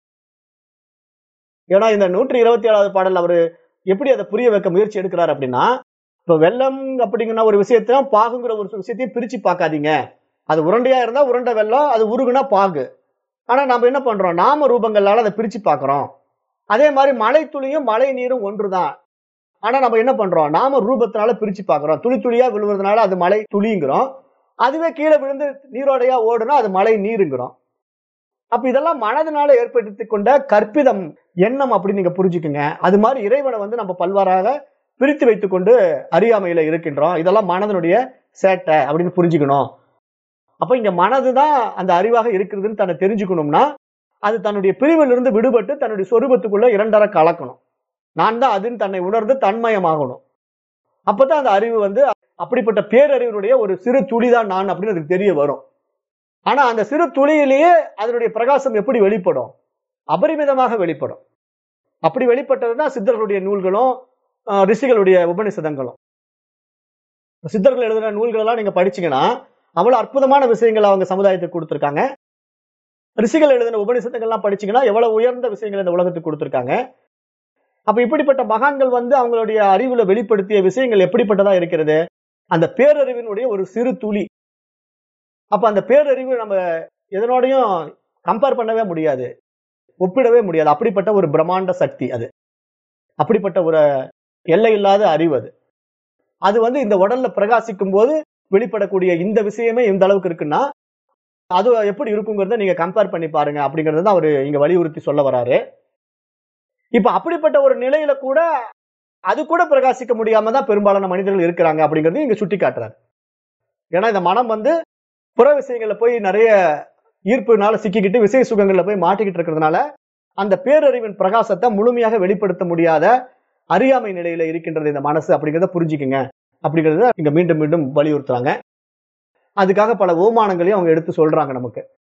ஏன்னா இந்த நூற்றி இருபத்தி ஏழாவது பாடல் அவரு எப்படி அதை புரிய வைக்க முயற்சி எடுக்கிறார் அப்படின்னா இப்ப வெள்ளம் அப்படிங்கிற ஒரு விஷயத்த பாகுங்கிற ஒரு விஷயத்தையும் பிரிச்சு பார்க்காதீங்க அது உருண்டையா இருந்தா உருண்டை வெள்ளம் அது உருகுனா பாகு ஆனா நம்ம என்ன பண்றோம் நாம ரூபங்களால அதை பிரிச்சு பார்க்கறோம் அதே மாதிரி மழை துளியும் மழை நீரும் ஒன்றுதான் ஆனா நம்ம என்ன பண்றோம் நாம ரூபத்தினால பிரிச்சு பார்க்கறோம் துளி துளியா விழுவுறதுனால அது மழை துளிங்கிறோம் அதுவே கீழே விழுந்து நீரோடையா ஓடுனா அது மழை நீருங்கிறோம் அப்ப இதெல்லாம் மனதினால ஏற்படுத்தி கொண்ட கற்பிதம் எண்ணம் அப்படின்னு நீங்க புரிஞ்சுக்குங்க அது மாதிரி இறைவனை வந்து நம்ம பல்வாறாக பிரித்து வைத்துக்கொண்டு அறியாமையில இருக்கின்றோம் இதெல்லாம் மனதனுடைய சேட்டை அப்படின்னு புரிஞ்சுக்கணும் அப்ப இங்க மனதுதான் அந்த அறிவாக இருக்கிறதுன்னு தன்னை தெரிஞ்சுக்கணும்னா அது தன்னுடைய பிரிவிலிருந்து விடுபட்டு தன்னுடைய சொரூபத்துக்குள்ள இரண்டரை கலக்கணும் நான் தான் அதுன்னு தன்னை உணர்ந்து தன்மயமாகணும் அப்பதான் அந்த அறிவு வந்து அப்படிப்பட்ட பேரறிவினுடைய ஒரு சிறு துளிதான் நான் அப்படின்னு அதுக்கு தெரிய வரும் ஆனா அந்த சிறு துளியிலேயே அதனுடைய பிரகாசம் எப்படி வெளிப்படும் அபரிமிதமாக வெளிப்படும் அப்படி வெளிப்பட்டதுதான் சித்தர்களுடைய நூல்களும் ஆஹ், ரிஷிகளுடைய உபனிஷதங்களும் சித்தர்கள் எழுதின நூல்கள் எல்லாம் நீங்க படிச்சீங்கன்னா அவ்வளவு அற்புதமான விஷயங்கள் அவங்க சமுதாயத்துக்கு கொடுத்திருக்காங்க ரிஷிகள் எழுதின உபனிஷதங்கள்லாம் படிச்சீங்கன்னா எவ்வளவு உயர்ந்த விஷயங்கள் இந்த உலகத்துக்கு கொடுத்திருக்காங்க அப்ப இப்படிப்பட்ட மகான்கள் வந்து அவங்களுடைய அறிவுல வெளிப்படுத்திய விஷயங்கள் எப்படிப்பட்டதா இருக்கிறது அந்த பேரறிவினுடைய ஒரு சிறு துளி அப்ப அந்த பேரறிவு நம்ம எதனோடையும் கம்பேர் பண்ணவே முடியாது ஒப்பிடவே முடியாது அப்படிப்பட்ட ஒரு பிரம்மாண்ட சக்தி அது அப்படிப்பட்ட ஒரு எல்லை இல்லாத அறிவு அது அது வந்து இந்த உடல்ல பிரகாசிக்கும் போது வெளிப்படக்கூடிய இந்த விஷயமே இந்த அளவுக்கு இருக்குன்னா அது எப்படி இருக்குங்கிறத நீங்க கம்பேர் பண்ணி பாருங்க அப்படிங்கறது தான் அவரு இங்க வலியுறுத்தி சொல்ல வராரு இப்ப அப்படிப்பட்ட ஒரு நிலையில கூட அது கூட பிரகாசிக்க முடியாம தான் பெரும்பாலான மனிதர்கள் இருக்கிறாங்க அப்படிங்கறது இங்க சுட்டி காட்டுறாரு ஏன்னா இந்த மனம் வந்து புற விஷயங்கள்ல போய் நிறைய ஈர்ப்புனால சிக்கிக்கிட்டு விசை சுகங்கள்ல போய் மாட்டிக்கிட்டு இருக்கிறதுனால அந்த பேரறிவின் பிரகாசத்தை முழுமையாக வெளிப்படுத்த முடியாத அறியாமை நிலையில இருக்கின்றது இந்த மனசு அப்படிங்கிறத புரிஞ்சுக்குங்க அப்படிங்கறத இங்க மீண்டும் மீண்டும் வலியுறுத்துறாங்க அதுக்காக பல ஓமானங்களையும் அவங்க எடுத்து சொல்றாங்க நமக்கு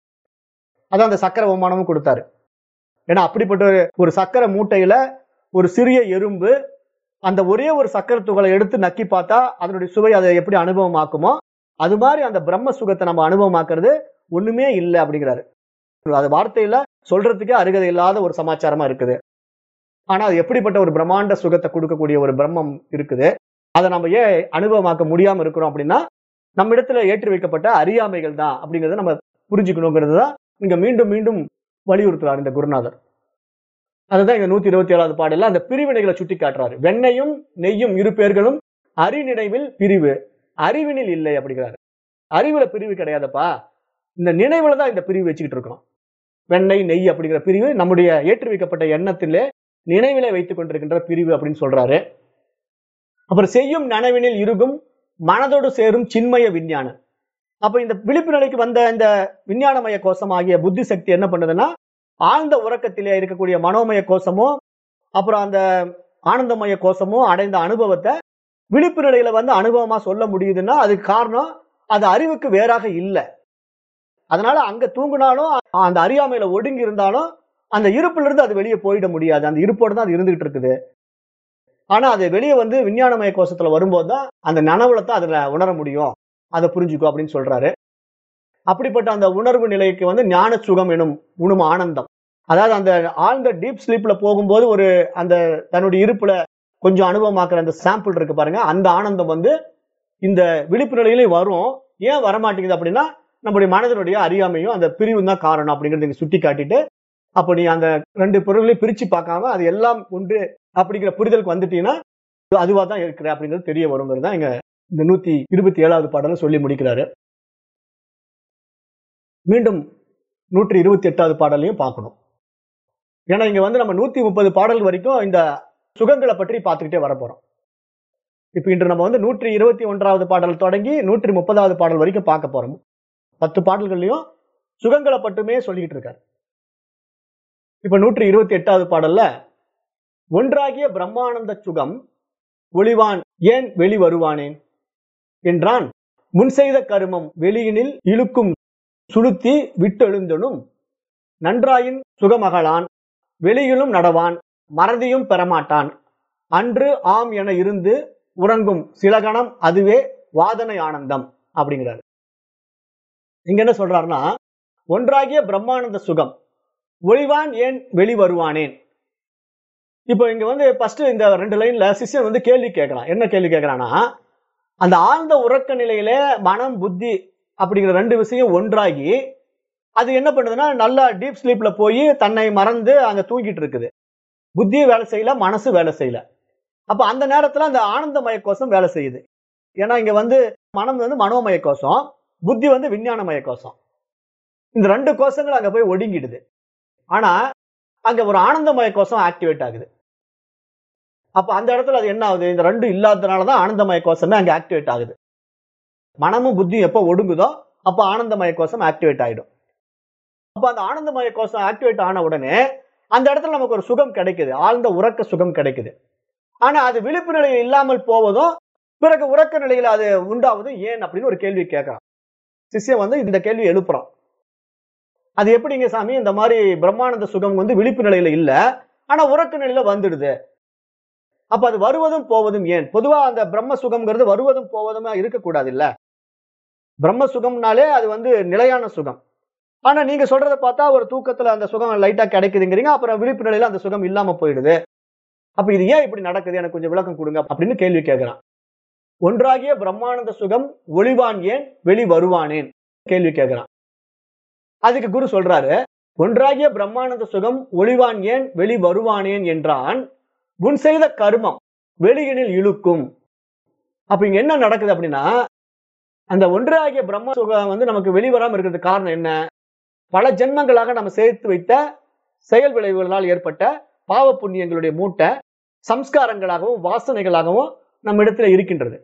அதான் அந்த சக்கர ஓமானமும் கொடுத்தாரு ஏன்னா அப்படிப்பட்ட ஒரு- ஒரு சக்கர மூட்டையில ஒரு சிறிய எறும்பு அந்த ஒரே ஒரு சக்கர துகளை எடுத்து நக்கி பார்த்தா அதனுடைய சுவை அதை எப்படி அனுபவமாக்குமோ அது மாதிரி அந்த பிரம்ம சுகத்தை நம்ம அனுபவமாக்குறது ஒண்ணுமே இல்லை அப்படிங்கிறாரு அது வார்த்தையில சொல்றதுக்கே அருகதை இல்லாத ஒரு சமாச்சாரமா இருக்குது ஆனா அது எப்படிப்பட்ட ஒரு பிரம்மாண்ட சுகத்தை கொடுக்கக்கூடிய ஒரு பிரம்மம் இருக்குது அதை நம்ம ஏன் அனுபவமாக்க முடியாம இருக்கிறோம் அப்படின்னா நம்ம இடத்துல ஏற்றி வைக்கப்பட்ட அறியாமைகள் தான் அப்படிங்கறத நம்ம புரிஞ்சுக்கணுங்கிறது தான் இங்க மீண்டும் மீண்டும் வலியுறுத்துறாரு இந்த குருநாதர் அதுதான் இங்க நூத்தி இருபத்தி ஏழாவது பாடல்ல அந்த பிரிவினைகளை சுட்டி காட்டுறாரு வெண்ணையும் நெய்யும் இரு பேர்களும் அறிநினைவில் பிரிவு அறிவினில் இல்லை அப்படிங்கிறாரு அறிவுல பிரிவு கிடையாதுப்பா இந்த நினைவுல தான் இந்த பிரிவு வச்சுக்கிட்டு இருக்கோம் வெண்ணெய் நெய் அப்படிங்கிற பிரிவு நம்முடைய ஏற்றி வைக்கப்பட்ட எண்ணத்திலே நினைவிலே வைத்துக் கொண்டிருக்கின்ற பிரிவு அப்படின்னு சொல்றாரு அப்புறம் செய்யும் நனவினில் இருகும் மனதோடு சேரும் சின்மய விஞ்ஞானம் அப்ப இந்த விழிப்பு நிலைக்கு வந்த இந்த விஞ்ஞானமய கோஷம் ஆகிய புத்தி சக்தி என்ன பண்ணுதுன்னா ஆழ்ந்த உறக்கத்திலே இருக்கக்கூடிய மனோமய கோஷமோ அப்புறம் அந்த ஆனந்தமய கோஷமோ அடைந்த அனுபவத்தை விழிப்பு நிலையில வந்து அனுபவமா சொல்ல முடியுதுன்னா அதுக்கு காரணம் அது அறிவுக்கு வேறாக இல்லை அதனால அங்க தூங்கினாலும் அந்த அறியாமையில ஒடுங்கி இருந்தாலும் அந்த இருப்புல இருந்து அது வெளியே போயிட முடியாது அந்த இருப்போடு தான் அது இருந்துகிட்டு இருக்குது ஆனா அது வெளியே வந்து விஞ்ஞானமய கோஷத்துல வரும்போது தான் அந்த நனவுல தான் அதுல உணர முடியும் அதை புரிஞ்சுக்கோ அப்படின்னு சொல்றாரு அப்படிப்பட்ட அந்த உணர்வு நிலைக்கு வந்து ஞான சுகம் எனும் உணும் ஆனந்தம் அதாவது அந்த ஆழ்ந்த டீப் ஸ்லீப்ல போகும்போது ஒரு அந்த தன்னுடைய இருப்புல கொஞ்சம் அனுபவமாக்குற அந்த சாம்பிள் இருக்கு பாருங்க அந்த ஆனந்தம் வந்து இந்த விழிப்பு நிலையிலையும் வரும் ஏன் வரமாட்டேங்குது அப்படின்னா நம்முடைய மனதனுடைய அறியாமையும் அந்த பிரிவு தான் காரணம் அப்படிங்கறத இங்க சுட்டி காட்டிட்டு அப்ப நீ அந்த ரெண்டு பொருள்களையும் பிரிச்சு பார்க்காம அது எல்லாம் ஒன்று அப்படிங்கிற புரிதலுக்கு வந்துட்டீங்கன்னா அதுவா தான் இருக்கிற அப்படிங்கிறது தெரிய வருங்கிறது தான் இங்க இந்த நூத்தி இருபத்தி ஏழாவது பாடல சொல்லி முடிக்கிறாரு மீண்டும் நூற்றி இருபத்தி எட்டாவது பாடலையும் பார்க்கணும் ஏன்னா இங்க வந்து நம்ம நூத்தி முப்பது பாடல் வரைக்கும் இந்த சுகங்களை பற்றி பார்த்துக்கிட்டே வர போறோம் இப்ப இன்று நம்ம வந்து நூற்றி இருபத்தி ஒன்றாவது பாடல் தொடங்கி நூற்றி முப்பதாவது பாடல் வரைக்கும் பார்க்க போறோம் பத்து பாடல்கள்லயும் சுகங்களை மட்டுமே சொல்லிக்கிட்டு இருக்காரு இப்ப நூற்றி இருபத்தி எட்டாவது பாடல்ல ஒன்றாகிய பிரம்மானந்த சுகம் ஒளிவான் ஏன் வெளி வருவானேன் என்றான் முன் செய்த கருமம் வெளியினில் இழுக்கும் சுளுத்தி விட்டெழுந்தனும் நன்றாயின் சுகமகளான் வெளியிலும் நடவான் மறதியும் பெறமாட்டான் அன்று ஆம் என இருந்து உறங்கும் சில கணம் அதுவே வாதனை ஆனந்தம் அப்படிங்கிறாரு இங்க என்ன சொல்றாருன்னா ஒன்றாகிய பிரம்மானந்த சுகம் ஒளிவான் ஏன் வெளி வருவானேன் இப்போ இங்க வந்து ஃபர்ஸ்ட் இந்த ரெண்டு லைன்ல சிஷ்யன் வந்து கேள்வி கேட்கறான் என்ன கேள்வி கேட்கறான்னா அந்த ஆழ்ந்த உறக்க நிலையில மனம் புத்தி அப்படிங்கிற ரெண்டு விஷயம் ஒன்றாகி அது என்ன பண்ணுதுன்னா நல்லா டீப் ஸ்லீப்ல போய் தன்னை மறந்து அங்க தூங்கிட்டு இருக்குது புத்தியும் வேலை செய்யல மனசு வேலை செய்யல அப்ப அந்த நேரத்துல அந்த ஆனந்தமய கோஷம் வேலை செய்யுது ஏன்னா இங்க வந்து மனம் வந்து மனோமய கோஷம் புத்தி வந்து விஞ்ஞானமய கோஷம் இந்த ரெண்டு கோஷங்கள் அங்க போய் ஒடுங்கிடுது ஆனா அங்க ஒரு ஆனந்தமய கோஷம் ஆக்டிவேட் ஆகுது அப்ப அந்த இடத்துல அது என்ன ஆகுது இந்த ரெண்டும் இல்லாததுனாலதான் ஆனந்தமய கோஷமே அங்க ஆக்டிவேட் ஆகுது மனமும் புத்தியும் எப்போ ஒடுங்குதோ அப்ப ஆனந்தமய கோஷம் ஆக்டிவேட் ஆயிடும் அப்ப அந்த ஆனந்தமய கோஷம் ஆக்டிவேட் ஆன உடனே அந்த இடத்துல நமக்கு ஒரு சுகம் கிடைக்குது ஆழ்ந்த உறக்க சுகம் கிடைக்குது ஆனா அது விழிப்பு நிலையில் இல்லாமல் போவதும் பிறகு உறக்க நிலையில அது உண்டாவதும் ஏன் அப்படின்னு ஒரு கேள்வி கேட்கறான் சிஷ்யன் வந்து இந்த கேள்வி எழுப்புறான் அது எப்படிங்க சாமி இந்த மாதிரி பிரம்மானந்த சுகம் வந்து விழிப்பு நிலையில இல்ல ஆனா உறக்க நிலையில வந்துடுது அப்ப அது வருவதும் போவதும் ஏன் பொதுவா அந்த பிரம்ம சுகம்ங்கிறது வருவதும் போவதுமா இருக்கக்கூடாது இல்ல பிரம்ம சுகம்னாலே அது வந்து நிலையான சுகம் ஆனா நீங்க சொல்றதை பார்த்தா ஒரு தூக்கத்துல அந்த சுகம் லைட்டா கிடைக்குதுங்கிறீங்க அப்புறம் விழிப்பு நிலையில அந்த சுகம் இல்லாம போயிடுது அப்ப இது ஏன் இப்படி நடக்குது எனக்கு கொஞ்சம் விளக்கம் கொடுங்க அப்படின்னு கேள்வி கேட்கிறான் ஒன்றாகிய பிரம்மானந்த சுகம் ஒளிவான் ஏன் வெளி வருவானேன் கேள்வி கேட்கிறான் அதுக்கு குரு சொல்றாரு ஒன்றாகிய பிரம்மானந்த சுகம் ஒளிவான் ஏன் வெளி வருவானேன் என்றான் முன் செய்த கர்மம் வெளியினில் இழுக்கும் அப்ப இங்க என்ன நடக்குது அப்படின்னா அந்த ஒன்றாகிய பிரம்ம சுகம் வந்து நமக்கு வெளிவராம இருக்கிறதுக்கு காரணம் என்ன பல ஜென்மங்களாக நம்ம சேர்த்து வைத்த செயல் விளைவுகளால் ஏற்பட்ட பாவ புண்ணியங்களுடைய மூட்டை சம்ஸ்காரங்களாகவும் வாசனைகளாகவும் நம்ம இடத்துல இருக்கின்றது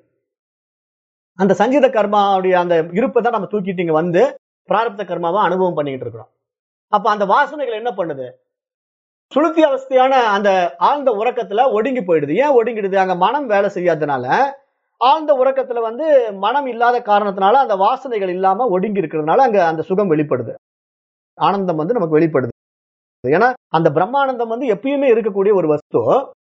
அந்த சஞ்சித கர்மாவுடைய அந்த இருப்பை தான் நம்ம தூக்கிட்டு இங்க வந்து பிராரப்த கர்மாவை அனுபவம் பண்ணிக்கிட்டு இருக்கிறோம் அப்ப அந்த வாசனைகள் என்ன பண்ணுது சுளுத்தி அவஸ்தையான அந்த ஆழ்ந்த உறக்கத்துல ஒடுங்கி போயிடுது ஏன் ஒடுங்கிடுது அங்க மனம் வேலை செய்யாதனால ஆழ்ந்த உறக்கத்துல வந்து மனம் இல்லாத காரணத்தினால அந்த வாசனைகள் இல்லாம ஒடுங்கி இருக்கிறதுனால அங்க அந்த சுகம் வெளிப்படுது ஆனந்தம் வந்து நமக்கு வெளிப்படுது ஏன்னா அந்த பிரம்மானந்தம் வந்து எப்பயுமே இருக்கக்கூடிய ஒரு வஸ்து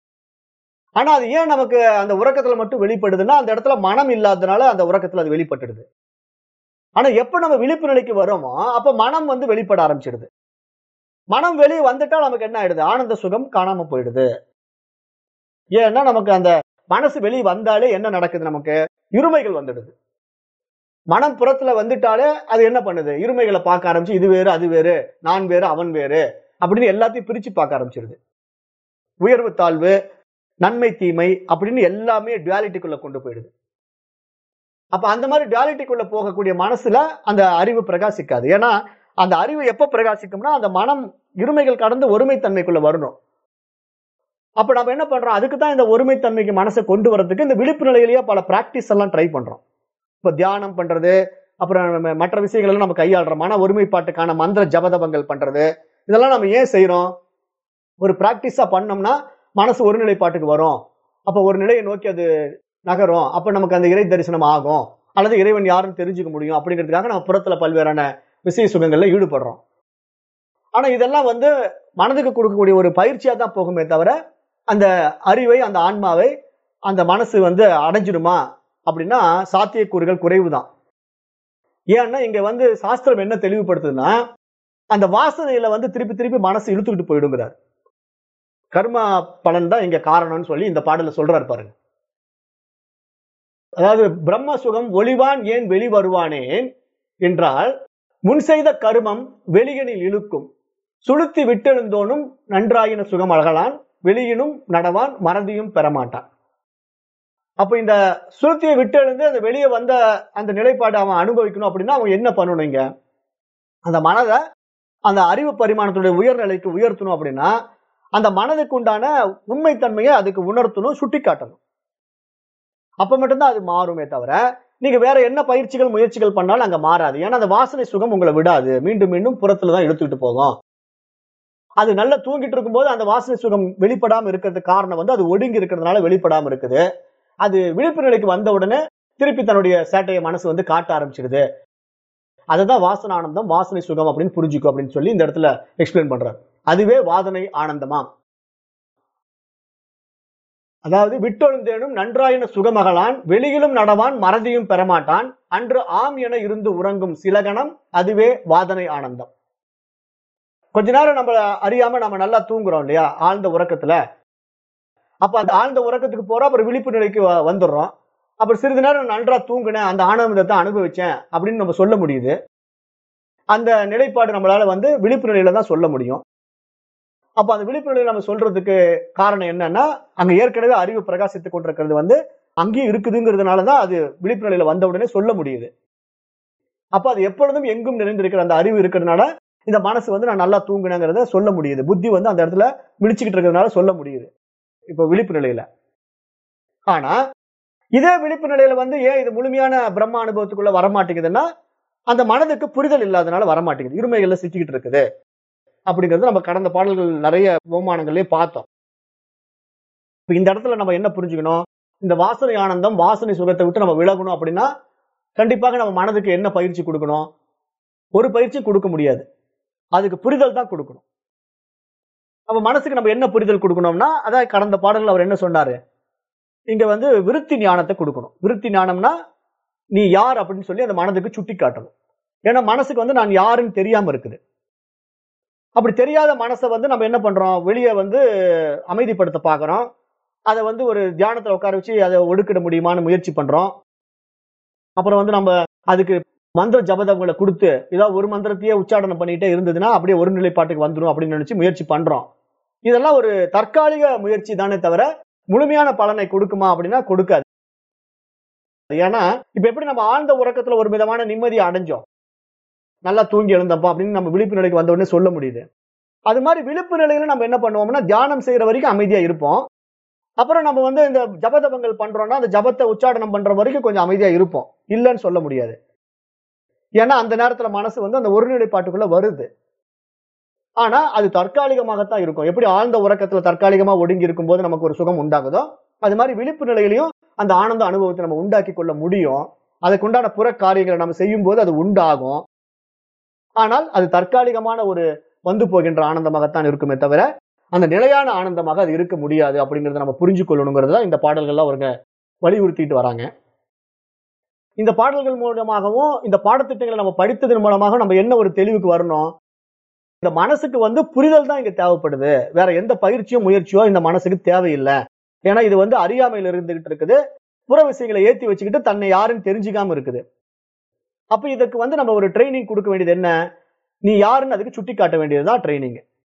ஆனா அது ஏன் நமக்கு அந்த உறக்கத்துல மட்டும் வெளிப்படுதுன்னா அந்த இடத்துல மனம் இல்லாததுனால அந்த உறக்கத்துல அது வெளிப்பட்டுடுது ஆனா எப்ப நம்ம விழிப்பு நிலைக்கு வரோமோ அப்ப மனம் வந்து வெளிப்பட ஆரம்பிச்சிடுது மனம் வெளியே வந்துட்டா நமக்கு என்ன ஆயிடுது ஆனந்த சுகம் காணாம போயிடுது ஏன்னா நமக்கு அந்த மனசு வெளியே வந்தாலே என்ன நடக்குது நமக்கு இருமைகள் வந்துடுது மனம் புறத்துல வந்துட்டாலே அது என்ன பண்ணுது இருமைகளை பார்க்க ஆரம்பிச்சு இது வேறு அது வேறு நான் வேறு அவன் வேறு அப்படின்னு எல்லாத்தையும் பிரிச்சு பார்க்க ஆரம்பிச்சிருது உயர்வு தாழ்வு நன்மை தீமை அப்படின்னு எல்லாமே டுவாலிட்டிக்குள்ள கொண்டு போயிடுது அப்ப அந்த மாதிரி டுவாலிட்டிக்குள்ள போகக்கூடிய மனசுல அந்த அறிவு பிரகாசிக்காது ஏன்னா அந்த அறிவு எப்ப பிரகாசிக்கும்னா அந்த மனம் இருமைகள் கடந்து ஒருமைத்தன்மைக்குள்ள வரணும் அப்ப நம்ம என்ன பண்றோம் அதுக்கு தான் இந்த ஒருமைத்தன்மைக்கு மனசை கொண்டு வரதுக்கு இந்த விழிப்பு நிலையிலேயே பல பிராக்டிஸ் எல்லாம் ட்ரை பண்றோம் இப்ப தியானம் பண்றது அப்புறம் நம்ம மற்ற விஷயங்கள் எல்லாம் நம்ம கையாளுறோம் மன ஒருமைப்பாட்டுக்கான மந்திர ஜபதபங்கள் பண்றது இதெல்லாம் நம்ம ஏன் செய்யறோம் ஒரு பிராக்டிஸா பண்ணோம்னா மனசு ஒரு நிலைப்பாட்டுக்கு வரும் அப்ப ஒரு நிலையை நோக்கி அது நகரும் அப்ப நமக்கு அந்த இறை தரிசனம் ஆகும் அல்லது இறைவன் யாருன்னு தெரிஞ்சுக்க முடியும் அப்படிங்கிறதுக்காக நம்ம புறத்துல பல்வேறான விஷய சுகங்கள்ல ஈடுபடுறோம் ஆனா இதெல்லாம் வந்து மனதுக்கு கொடுக்கக்கூடிய ஒரு பயிற்சியா தான் போகுமே தவிர அந்த அறிவை அந்த ஆன்மாவை அந்த மனசு வந்து அடைஞ்சிடுமா அப்படின்னா சாத்தியக்கூறுகள் குறைவு தான் ஏன்னா இங்க வந்து சாஸ்திரம் என்ன தெளிவுபடுத்துதுன்னா அந்த வாசனையில வந்து திருப்பி திருப்பி மனசு இழுத்துக்கிட்டு போயிடுங்கிறார் கர்மா பலன் தான் இங்க காரணம்னு சொல்லி இந்த பாடல சொல்றாரு பாருங்க அதாவது பிரம்ம சுகம் ஒளிவான் ஏன் வெளி வருவானேன் என்றால் முன் செய்த கருமம் வெளியனில் இழுக்கும் சுளுத்தி விட்டெழுந்தோனும் நன்றாயின சுகம் அழகலான் வெளியினும் நடவான் மறதியும் பெறமாட்டான் அப்ப இந்த சுளுத்தியை விட்டெழுந்து அந்த வெளியே வந்த அந்த நிலைப்பாடு அவன் அனுபவிக்கணும் அப்படின்னா அவன் என்ன பண்ணணும் இங்க அந்த மனதை அந்த அறிவு பரிமாணத்துடைய உயர்நிலைக்கு உயர்த்தணும் அப்படின்னா அந்த மனதுக்கு உண்டான உண்மைத்தன்மையை அதுக்கு உணர்த்தணும் சுட்டி காட்டணும் அப்ப மட்டும்தான் அது மாறுமே தவிர நீங்க வேற என்ன பயிற்சிகள் முயற்சிகள் பண்ணாலும் அங்க மாறாது ஏன்னா அந்த வாசனை சுகம் உங்களை விடாது மீண்டும் மீண்டும் புறத்துல தான் இழுத்துக்கிட்டு போகும் அது நல்லா தூங்கிட்டு இருக்கும்போது அந்த வாசனை சுகம் வெளிப்படாம இருக்கிறதுக்கு காரணம் வந்து அது ஒடுங்கி இருக்கிறதுனால வெளிப்படாம இருக்குது அது விழிப்பு நிலைக்கு வந்த உடனே திருப்பி தன்னுடைய சேட்டையை மனசு வந்து காட்ட ஆரம்பிச்சிடுது அதுதான் வாசன ஆனந்தம் வாசனை சுகம் அப்படின்னு புரிஞ்சுக்கும் அப்படின்னு சொல்லி இந்த இடத்துல எக்ஸ்பிளைன் பண்றாரு அதுவே வாதனை ஆனந்தமாம் அதாவது விட்டொழுந்தேனும் நன்றாயின சுகமகளான் வெளியிலும் நடவான் மறதியும் பெறமாட்டான் அன்று ஆம் என இருந்து உறங்கும் சிலகணம் அதுவே வாதனை ஆனந்தம் கொஞ்ச நேரம் நம்ம அறியாம நம்ம நல்லா தூங்குறோம் இல்லையா ஆழ்ந்த உறக்கத்துல அப்ப அந்த ஆழ்ந்த உறக்கத்துக்கு போறோம் அப்புறம் விழிப்பு நிலைக்கு வ- வந்துடுறோம் அப்புறம் சிறிது நேரம் நன்றா தூங்கினேன் அந்த ஆனந்தத்தை அனுபவிச்சேன் அப்படின்னு நம்ம சொல்ல முடியுது அந்த நிலைப்பாடு நம்மளால வந்து விழிப்பு நிலையில தான் சொல்ல முடியும் அப்ப அந்த விழிப்பு நிலையில நம்ம சொல்றதுக்கு காரணம் என்னன்னா அங்க ஏற்கனவே அறிவு பிரகாசித்துக் கொண்டிருக்கிறது வந்து அங்கேயும் இருக்குதுங்கிறதுனால தான் அது விழிப்பு நிலையில வந்த உடனே சொல்ல முடியுது அப்ப அது எப்பொழுதும் எங்கும் நிறைந்திருக்கிற அந்த அறிவு இருக்கிறதுனால இந்த மனசு வந்து நான் நல்லா தூங்கினேங்கிறத சொல்ல முடியுது புத்தி வந்து அந்த இடத்துல விழிச்சுக்கிட்டு இருக்கிறதுனால சொல்ல முடியுது இப்போ விழிப்பு நிலையில ஆனா இதே விழிப்பு நிலையில வந்து ஏன் இது முழுமையான பிரம்ம அனுபவத்துக்குள்ள வரமாட்டேங்குதுன்னா அந்த மனதுக்கு புரிதல் இல்லாதனால வரமாட்டேங்குது இருமைகள்ல சிக்கிக்கிட்டு இருக்குது அப்படிங்கிறது நம்ம கடந்த பாடல்கள் நிறைய ஓமானங்களே பார்த்தோம் இப்ப இந்த இடத்துல நம்ம என்ன புரிஞ்சுக்கணும் இந்த வாசனை ஆனந்தம் வாசனை சுகத்தை விட்டு நம்ம விலகணும் அப்படின்னா கண்டிப்பாக நம்ம மனதுக்கு என்ன பயிற்சி கொடுக்கணும் ஒரு பயிற்சி கொடுக்க முடியாது அதுக்கு புரிதல் தான் கொடுக்கணும் அப்ப மனசுக்கு நம்ம என்ன புரிதல் கொடுக்கணும்னா அதான் கடந்த பாடல்கள் அவர் என்ன சொன்னாரு இங்க வந்து விருத்தி ஞானத்தை கொடுக்கணும் விருத்தி ஞானம்னா நீ யார் அப்படின்னு சொல்லி அந்த மனதுக்கு சுட்டி காட்டணும் ஏன்னா மனசுக்கு வந்து நான் யாருன்னு தெரியாம இருக்குது அப்படி தெரியாத மனசை வந்து நம்ம என்ன பண்றோம் வெளியே வந்து அமைதிப்படுத்த பார்க்கறோம் அதை வந்து ஒரு தியானத்துல உட்கார வச்சு அதை ஒடுக்கிட முடியுமான்னு முயற்சி பண்றோம் அப்புறம் வந்து நம்ம அதுக்கு மந்திர ஜபதங்களை கொடுத்து ஏதாவது ஒரு மந்திரத்தையே உச்சாடனம் பண்ணிட்டே இருந்ததுன்னா அப்படியே ஒரு நிலைப்பாட்டுக்கு வந்துடும் அப்படின்னு நினைச்சு முயற்சி பண்றோம் இதெல்லாம் ஒரு தற்காலிக முயற்சி தானே தவிர முழுமையான பலனை கொடுக்குமா அப்படின்னா கொடுக்காது ஏன்னா இப்ப எப்படி நம்ம ஆழ்ந்த உறக்கத்துல ஒரு விதமான நிம்மதியை அடைஞ்சோம் நல்லா தூங்கி எழுந்தப்பா அப்படின்னு நம்ம விழிப்பு நிலைக்கு வந்த உடனே சொல்ல முடியுது அது மாதிரி விழிப்பு நிலையில நம்ம என்ன பண்ணுவோம்னா தியானம் செய்யற வரைக்கும் அமைதியா இருப்போம் அப்புறம் நம்ம வந்து இந்த ஜபதபங்கள் பண்றோம்னா அந்த ஜபத்தை உச்சாடனம் பண்ற வரைக்கும் கொஞ்சம் அமைதியா இருப்போம் இல்லைன்னு சொல்ல முடியாது ஏன்னா அந்த நேரத்துல மனசு வந்து அந்த ஒருநிலைப்பாட்டுக்குள்ள வருது ஆனா அது தற்காலிகமாகத்தான் இருக்கும் எப்படி ஆழ்ந்த உறக்கத்துல தற்காலிகமா ஒடுங்கி இருக்கும்போது நமக்கு ஒரு சுகம் உண்டாகுதோ அது மாதிரி விழிப்பு நிலையிலையும் அந்த ஆனந்த அனுபவத்தை நம்ம உண்டாக்கி கொள்ள முடியும் அதுக்குண்டான புற காரியங்களை நம்ம செய்யும் போது அது உண்டாகும் ஆனால் அது தற்காலிகமான ஒரு வந்து போகின்ற ஆனந்தமாகத்தான் இருக்குமே தவிர அந்த நிலையான ஆனந்தமாக அது இருக்க முடியாது அப்படிங்கறத நம்ம புரிஞ்சு கொள்ளணுங்கிறது தான் இந்த பாடல்கள்லாம் அவருங்க வலியுறுத்திட்டு வராங்க இந்த பாடல்கள் மூலமாகவும் இந்த பாடத்திட்டங்களை நம்ம படித்ததன் மூலமாக நம்ம என்ன ஒரு தெளிவுக்கு வரணும் இந்த மனசுக்கு வந்து புரிதல் தான் இங்க தேவைப்படுது வேற எந்த பயிற்சியோ முயற்சியோ இந்த மனசுக்கு தேவையில்லை ஏன்னா இது வந்து அறியாமையில இருந்துகிட்டு இருக்குது புற விஷயங்களை ஏத்தி வச்சுக்கிட்டு தன்னை யாருன்னு தெரிஞ்சுக்காம இருக்குது அப்ப இதுக்கு வந்து நம்ம ஒரு ட்ரைனிங் கொடுக்க வேண்டியது என்ன நீ யாருன்னு அதுக்கு சுட்டி காட்ட வேண்டியதுதான் ட்ரைனிங்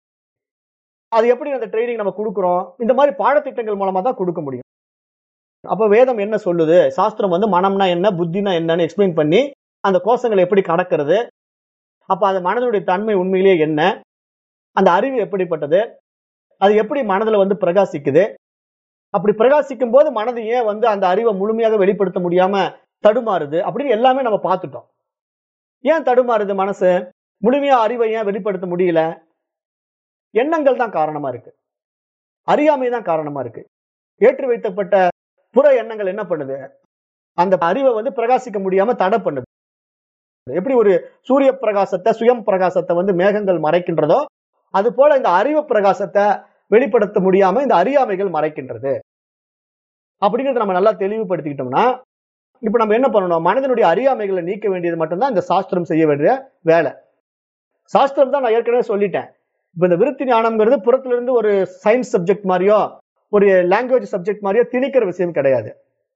அது எப்படி அந்த ட்ரைனிங் நம்ம கொடுக்குறோம் இந்த மாதிரி பாடத்திட்டங்கள் மூலமா தான் கொடுக்க முடியும் அப்ப வேதம் என்ன சொல்லுது சாஸ்திரம் வந்து மனம்னா என்ன புத்தினா என்னன்னு எக்ஸ்பிளைன் பண்ணி அந்த கோஷங்களை எப்படி கடக்கிறது அப்ப அது மனதுடைய தன்மை உண்மையிலேயே என்ன அந்த அறிவு எப்படிப்பட்டது அது எப்படி மனதுல வந்து பிரகாசிக்குது அப்படி பிரகாசிக்கும் போது மனது ஏன் வந்து அந்த அறிவை முழுமையாக வெளிப்படுத்த முடியாம தடுமாறுது அப்படின்னு எல்லாமே நம்ம பார்த்துட்டோம் ஏன் தடுமாறுது மனசு முழுமையா அறிவை ஏன் வெளிப்படுத்த முடியல எண்ணங்கள் தான் காரணமா இருக்கு அறியாமை தான் காரணமா இருக்கு ஏற்றி வைக்கப்பட்ட புற எண்ணங்கள் என்ன பண்ணுது அந்த அறிவை வந்து பிரகாசிக்க முடியாம தடை பண்ணுது எப்படி ஒரு சூரிய பிரகாசத்தை சுயம் பிரகாசத்தை வந்து மேகங்கள் மறைக்கின்றதோ அது போல இந்த அறிவு பிரகாசத்தை வெளிப்படுத்த முடியாம இந்த அறியாமைகள் மறைக்கின்றது அப்படிங்கறத நம்ம நல்லா தெளிவுபடுத்திக்கிட்டோம்னா இப்ப நம்ம என்ன பண்ணணும் மனிதனுடைய அறியாமைகளை நீக்க வேண்டியது மட்டும்தான் இந்த சாஸ்திரம் செய்ய வேண்டிய வேலை சாஸ்திரம் தான் நான் ஏற்கனவே சொல்லிட்டேன் இப்ப இந்த விருத்தி ஞானம்ங்கிறது புறத்துல இருந்து ஒரு சயின்ஸ் சப்ஜெக்ட் மாதிரியோ ஒரு லாங்குவேஜ் சப்ஜெக்ட் மாதிரியோ திணிக்கிற விஷயம் கிடையாது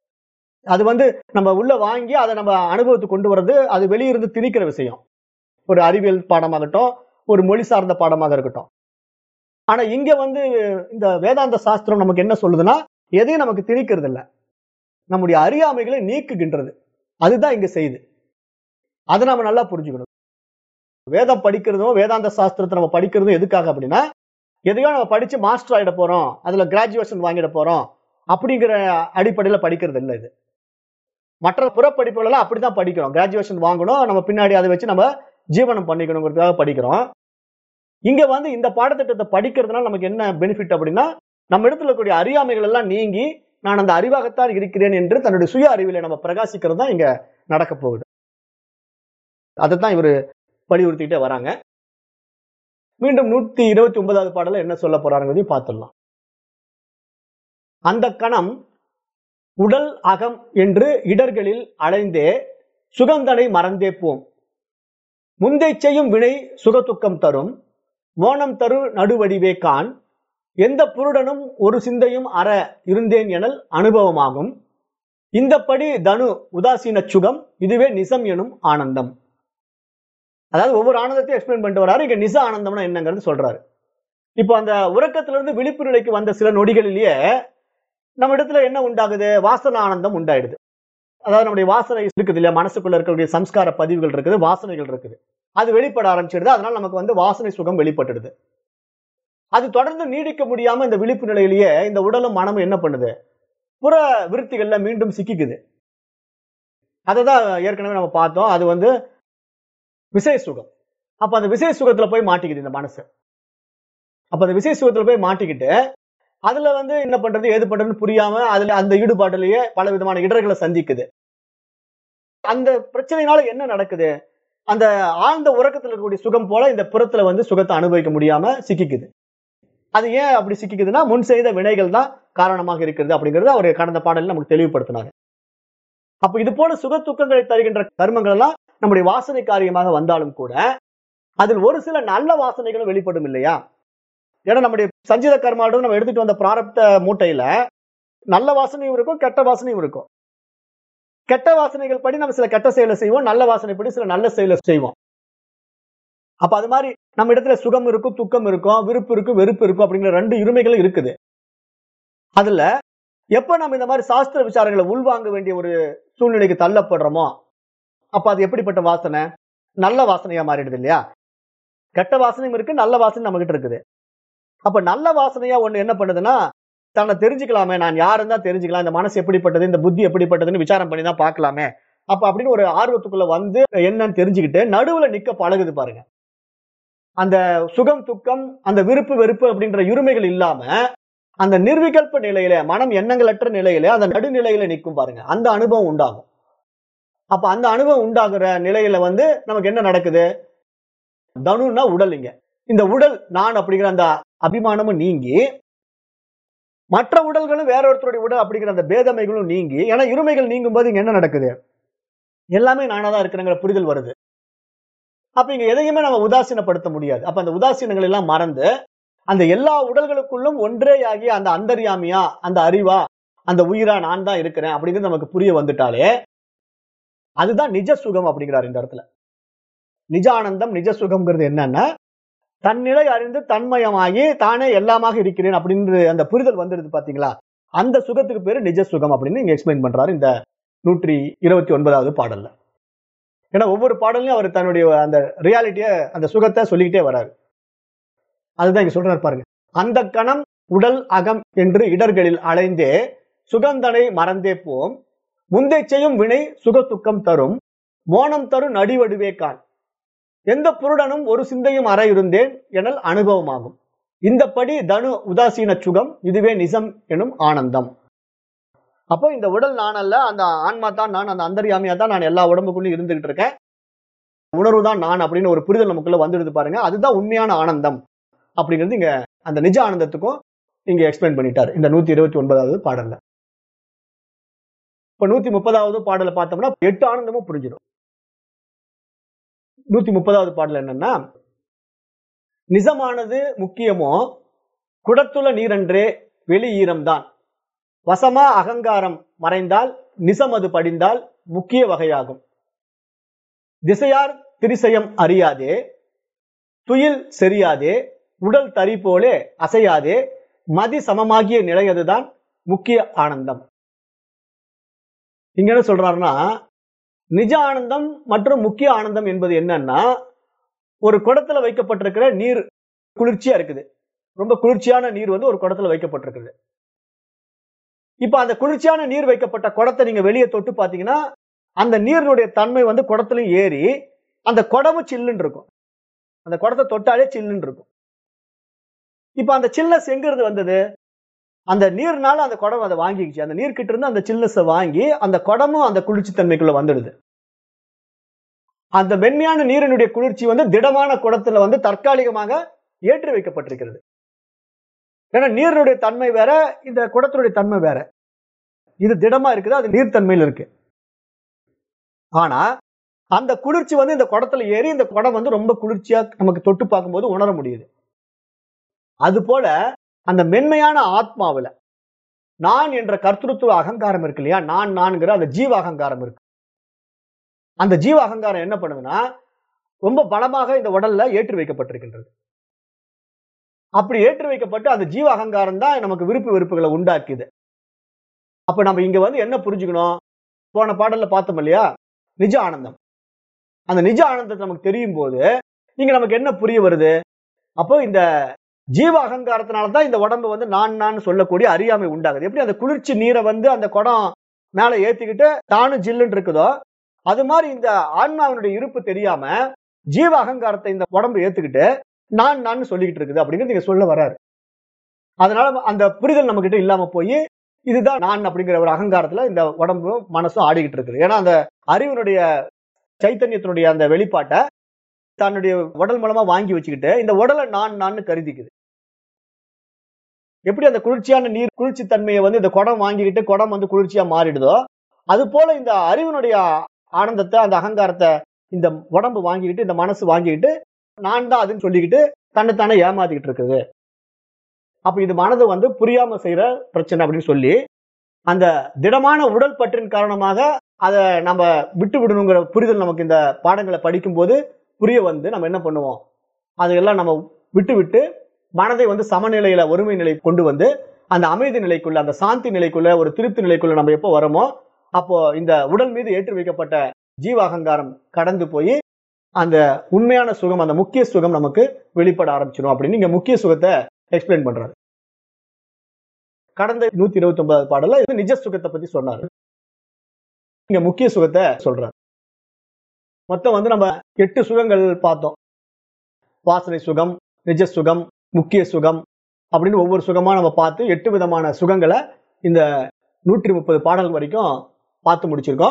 அது வந்து நம்ம உள்ள வாங்கி அதை நம்ம அனுபவத்துக்கு கொண்டு வர்றது அது வெளியிருந்து திணிக்கிற விஷயம் ஒரு அறிவியல் பாடமாகட்டும் ஒரு மொழி சார்ந்த பாடமாக இருக்கட்டும் ஆனா இங்க வந்து இந்த வேதாந்த சாஸ்திரம் நமக்கு என்ன சொல்லுதுன்னா எதையும் நமக்கு திணிக்கிறது இல்ல நம்முடைய அறியாமைகளை நீக்குகின்றது அதுதான் இங்க செய்யுது அதை நம்ம நல்லா புரிஞ்சுக்கணும் வேதம் படிக்கிறதும் வேதாந்த சாஸ்திரத்தை நம்ம படிக்கிறதும் எதுக்காக அப்படின்னா எதையோ நம்ம படிச்சு மாஸ்டர் ஆயிட போறோம் அதுல கிராஜுவேஷன் வாங்கிட போறோம் அப்படிங்கிற அடிப்படையில படிக்கிறது இல்லை இது மற்ற புறப்படிப்புகள் எல்லாம் அப்படிதான் படிக்கிறோம் கிராஜுவேஷன் வாங்கணும் நம்ம பின்னாடி அதை வச்சு நம்ம ஜீவனம் பண்ணிக்கணுங்கிறதுக்காக படிக்கிறோம் இங்க வந்து இந்த பாடத்திட்டத்தை படிக்கிறதுனால நமக்கு என்ன பெனிஃபிட் அப்படின்னா நம்ம இடத்துல இருக்கக்கூடிய அறியாமைகள் எல்லாம் நீங்கி நான் அந்த அறிவாகத்தான் இருக்கிறேன் என்று தன்னுடைய சுய அறிவில நம்ம பிரகாசிக்கிறது தான் இங்க நடக்க போகுது அதைத்தான் இவர் வலியுறுத்திக்கிட்டே வராங்க மீண்டும் நூத்தி இருபத்தி ஒன்பதாவது பாடல என்ன சொல்ல போறாங்கிறதையும் பார்த்துடலாம் அந்த கணம் உடல் அகம் என்று இடர்களில் அலைந்தே சுகந்தனை மறந்தே போம் முந்தை செய்யும் வினை சுகதுக்கம் தரும் மோனம் தரு நடுவடிவே கான் எந்த புருடனும் ஒரு சிந்தையும் அற இருந்தேன் எனல் அனுபவமாகும் இந்தப்படி தனு உதாசீன சுகம் இதுவே நிசம் எனும் ஆனந்தம் அதாவது ஒவ்வொரு ஆனந்தத்தையும் எக்ஸ்பிளைன் பண்ணிட்டு வராரு இங்க நிச ஆனந்தம்னா என்னங்கிறது சொல்றாரு இப்போ அந்த உறக்கத்திலிருந்து விழிப்பு நிலைக்கு வந்த சில நொடிகளிலேயே நம்ம இடத்துல என்ன உண்டாகுது வாசன ஆனந்தம் உண்டாயிடுது அதாவது நம்முடைய வாசனை இருக்குது இல்லையா மனசுக்குள்ள இருக்கக்கூடிய சம்ஸ்கார பதிவுகள் இருக்குது வாசனைகள் இருக்குது அது வெளிப்பட ஆரம்பிச்சிடுது அதனால நமக்கு வந்து வாசனை சுகம் வெளிப்பட்டுடுது அது தொடர்ந்து நீடிக்க முடியாம இந்த விழிப்பு நிலையிலேயே இந்த உடலும் மனமும் என்ன பண்ணுது புற விருத்திகள்ல மீண்டும் சிக்கிக்குது அதை தான் ஏற்கனவே நம்ம பார்த்தோம் அது வந்து விசய சுகம் அப்ப அந்த விசய சுகத்துல போய் மாட்டிக்குது இந்த மனசு அப்ப அந்த விசய சுகத்துல போய் மாட்டிக்கிட்டு அதுல வந்து என்ன பண்றது ஏது பண்றதுன்னு புரியாம அதுல அந்த ஈடுபாட்டிலேயே பல விதமான இடர்களை சந்திக்குது அந்த பிரச்சனையினால என்ன நடக்குது அந்த ஆழ்ந்த உறக்கத்துல இருக்கக்கூடிய சுகம் போல இந்த புறத்துல வந்து சுகத்தை அனுபவிக்க முடியாம சிக்கிக்குது அது ஏன் அப்படி சிக்கிக்குதுன்னா முன் செய்த வினைகள் தான் காரணமாக இருக்கிறது அப்படிங்கிறது அவர் கடந்த பாடலில் நமக்கு தெளிவுபடுத்தினார் அப்ப இது போல சுக துக்கங்களை தருகின்ற கர்மங்கள் எல்லாம் நம்முடைய வாசனை காரியமாக வந்தாலும் கூட அதில் ஒரு சில நல்ல வாசனைகளும் வெளிப்படும் இல்லையா ஏன்னா நம்முடைய சஞ்சித கர்மாவோட நம்ம எடுத்துட்டு வந்த பிராரப்த மூட்டையில நல்ல வாசனையும் இருக்கும் கெட்ட வாசனையும் இருக்கும் கெட்ட வாசனைகள் படி நம்ம சில கெட்ட செயலை செய்வோம் நல்ல வாசனை படி சில நல்ல செயலை செய்வோம் அப்ப அது மாதிரி நம்ம இடத்துல சுகம் இருக்கும் துக்கம் இருக்கும் விருப்பு இருக்கும் வெறுப்பு இருக்கும் அப்படிங்கிற ரெண்டு இருமைகளும் இருக்குது அதுல எப்ப நம்ம இந்த மாதிரி சாஸ்திர விசாரங்களை உள்வாங்க வேண்டிய ஒரு சூழ்நிலைக்கு தள்ளப்படுறோமோ அப்ப அது எப்படிப்பட்ட வாசனை நல்ல வாசனையா மாறிடுது இல்லையா கெட்ட வாசனையும் இருக்கு நல்ல வாசனை நம்ம கிட்ட இருக்குது அப்ப நல்ல வாசனையா ஒண்ணு என்ன பண்ணுதுன்னா தன்னை தெரிஞ்சுக்கலாமே நான் யாருன்னு தான் தெரிஞ்சுக்கலாம் இந்த மனசு எப்படிப்பட்டது இந்த புத்தி எப்படிப்பட்டதுன்னு விசாரம் பண்ணி தான் பார்க்கலாமே அப்ப அப்படின்னு ஒரு ஆர்வத்துக்குள்ள வந்து என்னன்னு தெரிஞ்சுக்கிட்டு நடுவுல நிக்க பழகுது பாருங்க அந்த சுகம் துக்கம் அந்த விருப்பு வெறுப்பு அப்படின்ற இருமைகள் இல்லாம அந்த நிர்விகல்ப நிலையில மனம் எண்ணங்களற்ற நிலையில அந்த நடுநிலையில நிற்கும் பாருங்க அந்த அனுபவம் உண்டாகும் அப்ப அந்த அனுபவம் உண்டாகுற நிலையில வந்து நமக்கு என்ன நடக்குது தனுன்னா உடல் இங்க இந்த உடல் நான் அப்படிங்கிற அந்த அபிமானமும் நீங்கி மற்ற உடல்களும் வேற ஒருத்தருடைய உடல் அப்படிங்கிற அந்த பேதமைகளும் நீங்கி ஏன்னா இருமைகள் நீங்கும் போது இங்க என்ன நடக்குது எல்லாமே நானா தான் இருக்கிறேங்கிற புரிதல் வருது அப்ப இங்க எதையுமே நம்ம உதாசீனப்படுத்த முடியாது அப்ப அந்த உதாசீனங்கள் எல்லாம் மறந்து அந்த எல்லா உடல்களுக்குள்ளும் ஒன்றே ஆகிய அந்த அந்தர்யாமியா அந்த அறிவா அந்த உயிரா நான் தான் இருக்கிறேன் அப்படிங்கிறது நமக்கு புரிய வந்துட்டாலே அதுதான் நிஜ சுகம் அப்படிங்கிறார் இந்த இடத்துல நிஜ ஆனந்தம் நிஜ சுகம்ங்கிறது என்னன்னா தன்னிலை அறிந்து தன்மயமாகி தானே எல்லாமாக இருக்கிறேன் அப்படின்ற அந்த புரிதல் வந்துடுது பாத்தீங்களா அந்த சுகத்துக்கு பேரு நிஜ சுகம் அப்படின்னு இங்க எக்ஸ்பிளைன் பண்றாரு இந்த நூற்றி இருபத்தி ஒன்பதாவது பாடல்ல ஏன்னா ஒவ்வொரு பாடல்லையும் அவர் தன்னுடைய அந்த ரியாலிட்டிய அந்த சுகத்தை சொல்லிக்கிட்டே வராரு அதுதான் இங்க சொல்றாரு பாருங்க அந்த கணம் உடல் அகம் என்று இடர்களில் அலைந்தே சுகந்தனை மறந்தே போம் முந்தை செய்யும் வினை சுக துக்கம் தரும் மோனம் தரும் நடிவடுவே கான் எந்த புருடனும் ஒரு சிந்தையும் அற இருந்தேன் எனல் அனுபவமாகும் இந்தப்படி தனு உதாசீன சுகம் இதுவே நிஜம் எனும் ஆனந்தம் அப்போ இந்த உடல் நான் அல்ல அந்த ஆன்மா தான் நான் அந்த அந்தர்யாமியா தான் நான் எல்லா உடம்புக்குள்ளயும் இருந்துகிட்டு இருக்கேன் உணர்வு தான் நான் அப்படின்னு ஒரு புரிதல் நமக்குள்ள வந்துடுது பாருங்க அதுதான் உண்மையான ஆனந்தம் அப்படிங்கிறது இங்க அந்த நிஜ ஆனந்தத்துக்கும் இங்க எக்ஸ்பிளைன் பண்ணிட்டார் இந்த நூத்தி இருபத்தி ஒன்பதாவது பாடல்ல இப்ப நூத்தி முப்பதாவது பாடலை பார்த்தோம்னா எட்டு ஆனந்தமும் புரிஞ்சிடும் நூத்தி முப்பதாவது பாடல் என்னன்னா நிஜமானது முக்கியமோ குடத்துல நீரன்றே வெளி ஈரம்தான் வசமா அகங்காரம் மறைந்தால் நிசமது படிந்தால் முக்கிய வகையாகும் திசையார் திரிசயம் அறியாதே துயில் செறியாதே உடல் தறி போலே அசையாதே மதி சமமாகிய நிலையதுதான் முக்கிய ஆனந்தம் இங்க என்ன சொல்றாருன்னா நிஜ ஆனந்தம் மற்றும் முக்கிய ஆனந்தம் என்பது என்னன்னா ஒரு குடத்துல வைக்கப்பட்டிருக்கிற நீர் குளிர்ச்சியா இருக்குது ரொம்ப குளிர்ச்சியான நீர் வந்து ஒரு குடத்துல வைக்கப்பட்டிருக்குது இப்ப அந்த குளிர்ச்சியான நீர் வைக்கப்பட்ட குடத்தை நீங்க வெளியே தொட்டு பாத்தீங்கன்னா அந்த நீரினுடைய தன்மை வந்து குடத்துலயும் ஏறி அந்த குடமும் சில்லுன்னு இருக்கும் அந்த குடத்தை தொட்டாலே சில்லுன்னு இருக்கும் இப்ப அந்த சில்னஸ் எங்க இருந்து வந்தது அந்த நீர்னால அந்த குடம் அதை வாங்கிக்கிச்சு அந்த நீர் கிட்ட இருந்து அந்த சில்னஸை வாங்கி அந்த குடமும் அந்த குளிர்ச்சி தன்மைக்குள்ள வந்துடுது அந்த மென்மையான நீரினுடைய குளிர்ச்சி வந்து திடமான குடத்துல வந்து தற்காலிகமாக ஏற்றி வைக்கப்பட்டிருக்கிறது ஏன்னா நீரினுடைய தன்மை வேற இந்த குடத்தினுடைய தன்மை வேற இது திடமா இருக்குது அது நீர்த்தன்மையில் இருக்கு ஆனா அந்த குளிர்ச்சி வந்து இந்த குடத்துல ஏறி இந்த குடம் வந்து ரொம்ப குளிர்ச்சியா நமக்கு தொட்டு பார்க்கும்போது உணர முடியுது அது போல அந்த மென்மையான ஆத்மாவுல நான் என்ற கர்த்தத்துவ அகங்காரம் இருக்கு இல்லையா நான் நான்கிற அந்த ஜீவ அகங்காரம் இருக்கு அந்த ஜீவ அகங்காரம் என்ன பண்ணுதுன்னா ரொம்ப பலமாக இந்த உடல்ல ஏற்றி வைக்கப்பட்டிருக்கின்றது அப்படி ஏற்றி வைக்கப்பட்டு அந்த ஜீவ அகங்காரம் தான் நமக்கு விருப்பு வெறுப்புகளை உண்டாக்குது அப்ப நம்ம இங்க வந்து என்ன புரிஞ்சுக்கணும் போன பாடல்ல பார்த்தோம் இல்லையா நிஜ ஆனந்தம் அந்த நிஜ ஆனந்தத்தை நமக்கு தெரியும் போது இங்க நமக்கு என்ன புரிய வருது அப்போ இந்த ஜீவ அகங்காரத்தினால தான் இந்த உடம்பு வந்து நான் நான் சொல்லக்கூடிய அறியாமை உண்டாகுது எப்படி அந்த குளிர்ச்சி நீரை வந்து அந்த குடம் மேல ஏத்திக்கிட்டு தானும் ஜில்லுன்னு இருக்குதோ அது மாதிரி இந்த ஆன்மாவினுடைய இருப்பு தெரியாம ஜீவ அகங்காரத்தை இந்த உடம்பு ஏத்துக்கிட்டு நான் நான் சொல்லிக்கிட்டு இருக்குது அப்படிங்கிறது நீங்க சொல்ல வராரு அதனால அந்த புரிதல் நம்ம கிட்ட இல்லாம போய் இதுதான் நான் அப்படிங்கிற ஒரு அகங்காரத்துல இந்த உடம்பும் மனசும் ஆடிக்கிட்டு இருக்குது ஏன்னா அந்த அறிவினுடைய சைத்தன்யத்தினுடைய அந்த வெளிப்பாட்டை தன்னுடைய உடல் மூலமா வாங்கி வச்சுக்கிட்டு இந்த உடலை நான் நான் கருதிக்குது எப்படி அந்த குளிர்ச்சியான நீர் குளிர்ச்சி தன்மையை வந்து இந்த குடம் வாங்கிக்கிட்டு குடம் வந்து குளிர்ச்சியா மாறிடுதோ அது போல இந்த அறிவினுடைய ஆனந்தத்தை அந்த அகங்காரத்தை இந்த உடம்பு வாங்கிக்கிட்டு இந்த மனசு வாங்கிக்கிட்டு நான் தான் அதுன்னு சொல்லிக்கிட்டு தன்னைத்தானே ஏமாத்திக்கிட்டு இருக்குது அப்ப இது மனது வந்து புரியாம செய்யற பிரச்சனை அப்படின்னு சொல்லி அந்த திடமான உடல் பற்றின் காரணமாக அதை நம்ம விட்டு விடணுங்கிற புரிதல் நமக்கு இந்த பாடங்களை படிக்கும் போது புரிய வந்து நம்ம என்ன பண்ணுவோம் அதையெல்லாம் நம்ம விட்டு விட்டு மனதை வந்து சமநிலையில ஒருமை நிலை கொண்டு வந்து அந்த அமைதி நிலைக்குள்ள அந்த சாந்தி நிலைக்குள்ள ஒரு திருப்தி நிலைக்குள்ள நம்ம எப்போ வரோமோ அப்போ இந்த உடல் மீது ஏற்றி வைக்கப்பட்ட ஜீவ அகங்காரம் கடந்து போய் அந்த உண்மையான சுகம் அந்த முக்கிய சுகம் நமக்கு வெளிப்பட ஆரம்பிச்சிடும் அப்படின்னு இங்க முக்கிய சுகத்தை எக்ஸ்பிளைன் பண்றாரு கடந்த நூத்தி இருபத்தி ஒன்பதாவது பாடல இது நிஜ சுகத்தை பத்தி சொன்னாரு இங்க முக்கிய சுகத்தை சொல்றாரு மொத்தம் வந்து நம்ம எட்டு சுகங்கள் பார்த்தோம் வாசனை சுகம் நிஜ சுகம் முக்கிய சுகம் அப்படின்னு ஒவ்வொரு சுகமா நம்ம பார்த்து எட்டு விதமான சுகங்களை இந்த நூற்றி முப்பது பாடல் வரைக்கும் பார்த்து முடிச்சிருக்கோம்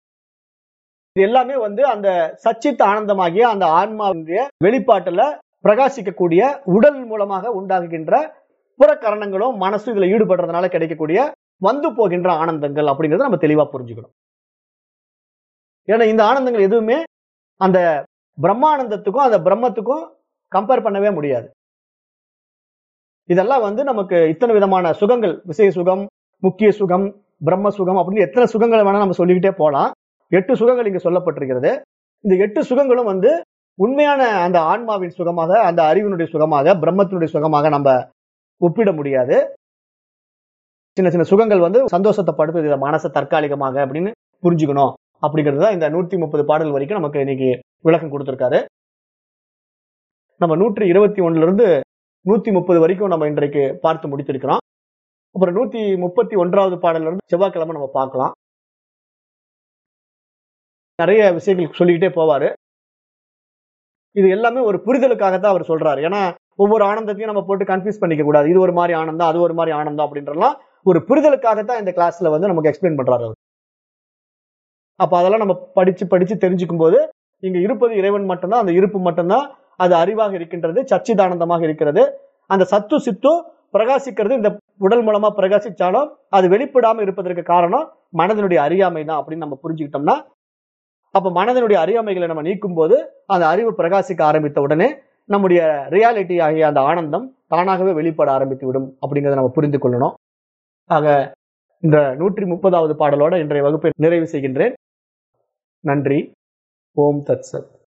இது எல்லாமே வந்து அந்த சச்சித் ஆனந்தமாகிய அந்த ஆன்மாவினுடைய வெளிப்பாட்டுல பிரகாசிக்கக்கூடிய உடல் மூலமாக உண்டாகுகின்ற புறக்கரணங்களும் மனசு இதுல ஈடுபடுறதுனால கிடைக்கக்கூடிய வந்து போகின்ற ஆனந்தங்கள் அப்படிங்கறத நம்ம தெளிவா புரிஞ்சுக்கணும் ஏன்னா இந்த ஆனந்தங்கள் எதுவுமே அந்த பிரம்மானந்தத்துக்கும் அந்த பிரம்மத்துக்கும் கம்பேர் பண்ணவே முடியாது இதெல்லாம் வந்து நமக்கு இத்தனை விதமான சுகங்கள் விசய சுகம் முக்கிய சுகம் பிரம்ம சுகம் அப்படின்னு எத்தனை சுகங்களை வேணா நம்ம சொல்லிக்கிட்டே போலாம் எட்டு சுகங்கள் இங்க சொல்லப்பட்டிருக்கிறது இந்த எட்டு சுகங்களும் வந்து உண்மையான அந்த ஆன்மாவின் சுகமாக அந்த அறிவினுடைய சுகமாக பிரம்மத்தினுடைய சுகமாக நம்ம ஒப்பிட முடியாது சின்ன சின்ன சுகங்கள் வந்து சந்தோஷத்தை படுத்துது இதை மனசை தற்காலிகமாக அப்படின்னு புரிஞ்சுக்கணும் அப்படிங்கிறது தான் இந்த நூத்தி முப்பது பாடல் வரைக்கும் நமக்கு இன்னைக்கு விளக்கம் கொடுத்திருக்காரு நம்ம நூற்றி இருபத்தி ஒண்ணுல இருந்து நூத்தி முப்பது வரைக்கும் நம்ம இன்றைக்கு பார்த்து முடித்திருக்கிறோம் அப்புறம் நூத்தி முப்பத்தி ஒன்றாவது பாடல்ல இருந்து செவ்வாய்க்கிழமை நம்ம பார்க்கலாம் நிறைய விஷயங்கள் சொல்லிக்கிட்டே போவாரு இது எல்லாமே ஒரு புரிதலுக்காக தான் அவர் சொல்றாரு ஏன்னா ஒவ்வொரு ஆனந்தத்தையும் நம்ம போட்டு கன்ஃபியூஸ் பண்ணிக்க கூடாது இது ஒரு மாதிரி ஆனந்தம் அது ஒரு மாதிரி ஆனந்தம் அப்படின்றலாம் ஒரு புரிதலுக்காகத்தான் இந்த கிளாஸ்ல வந்து நமக்கு எக்ஸ்பிளைன் பண்றாரு அவர் அப்ப அதெல்லாம் நம்ம படிச்சு படிச்சு தெரிஞ்சுக்கும் போது இங்க இருப்பது இறைவன் மட்டும்தான் அந்த இருப்பு மட்டும்தான் அது அறிவாக இருக்கின்றது சச்சிதானந்தமாக இருக்கிறது அந்த சத்து சித்து பிரகாசிக்கிறது இந்த உடல் மூலமா பிரகாசிச்சாலும் அது வெளிப்படாம இருப்பதற்கு காரணம் மனதனுடைய அறியாமை தான் அப்படின்னு நம்ம புரிஞ்சுக்கிட்டோம்னா அப்ப மனதனுடைய அறியாமைகளை நம்ம நீக்கும் போது அந்த அறிவு பிரகாசிக்க ஆரம்பித்த உடனே நம்முடைய ரியாலிட்டி ஆகிய அந்த ஆனந்தம் தானாகவே வெளிப்பட ஆரம்பித்து விடும் அப்படிங்கிறத நம்ம புரிந்து கொள்ளணும் ஆக இந்த நூற்றி முப்பதாவது பாடலோட இன்றைய வகுப்பை நிறைவு செய்கின்றேன் நன்றி ஓம் தத் சத்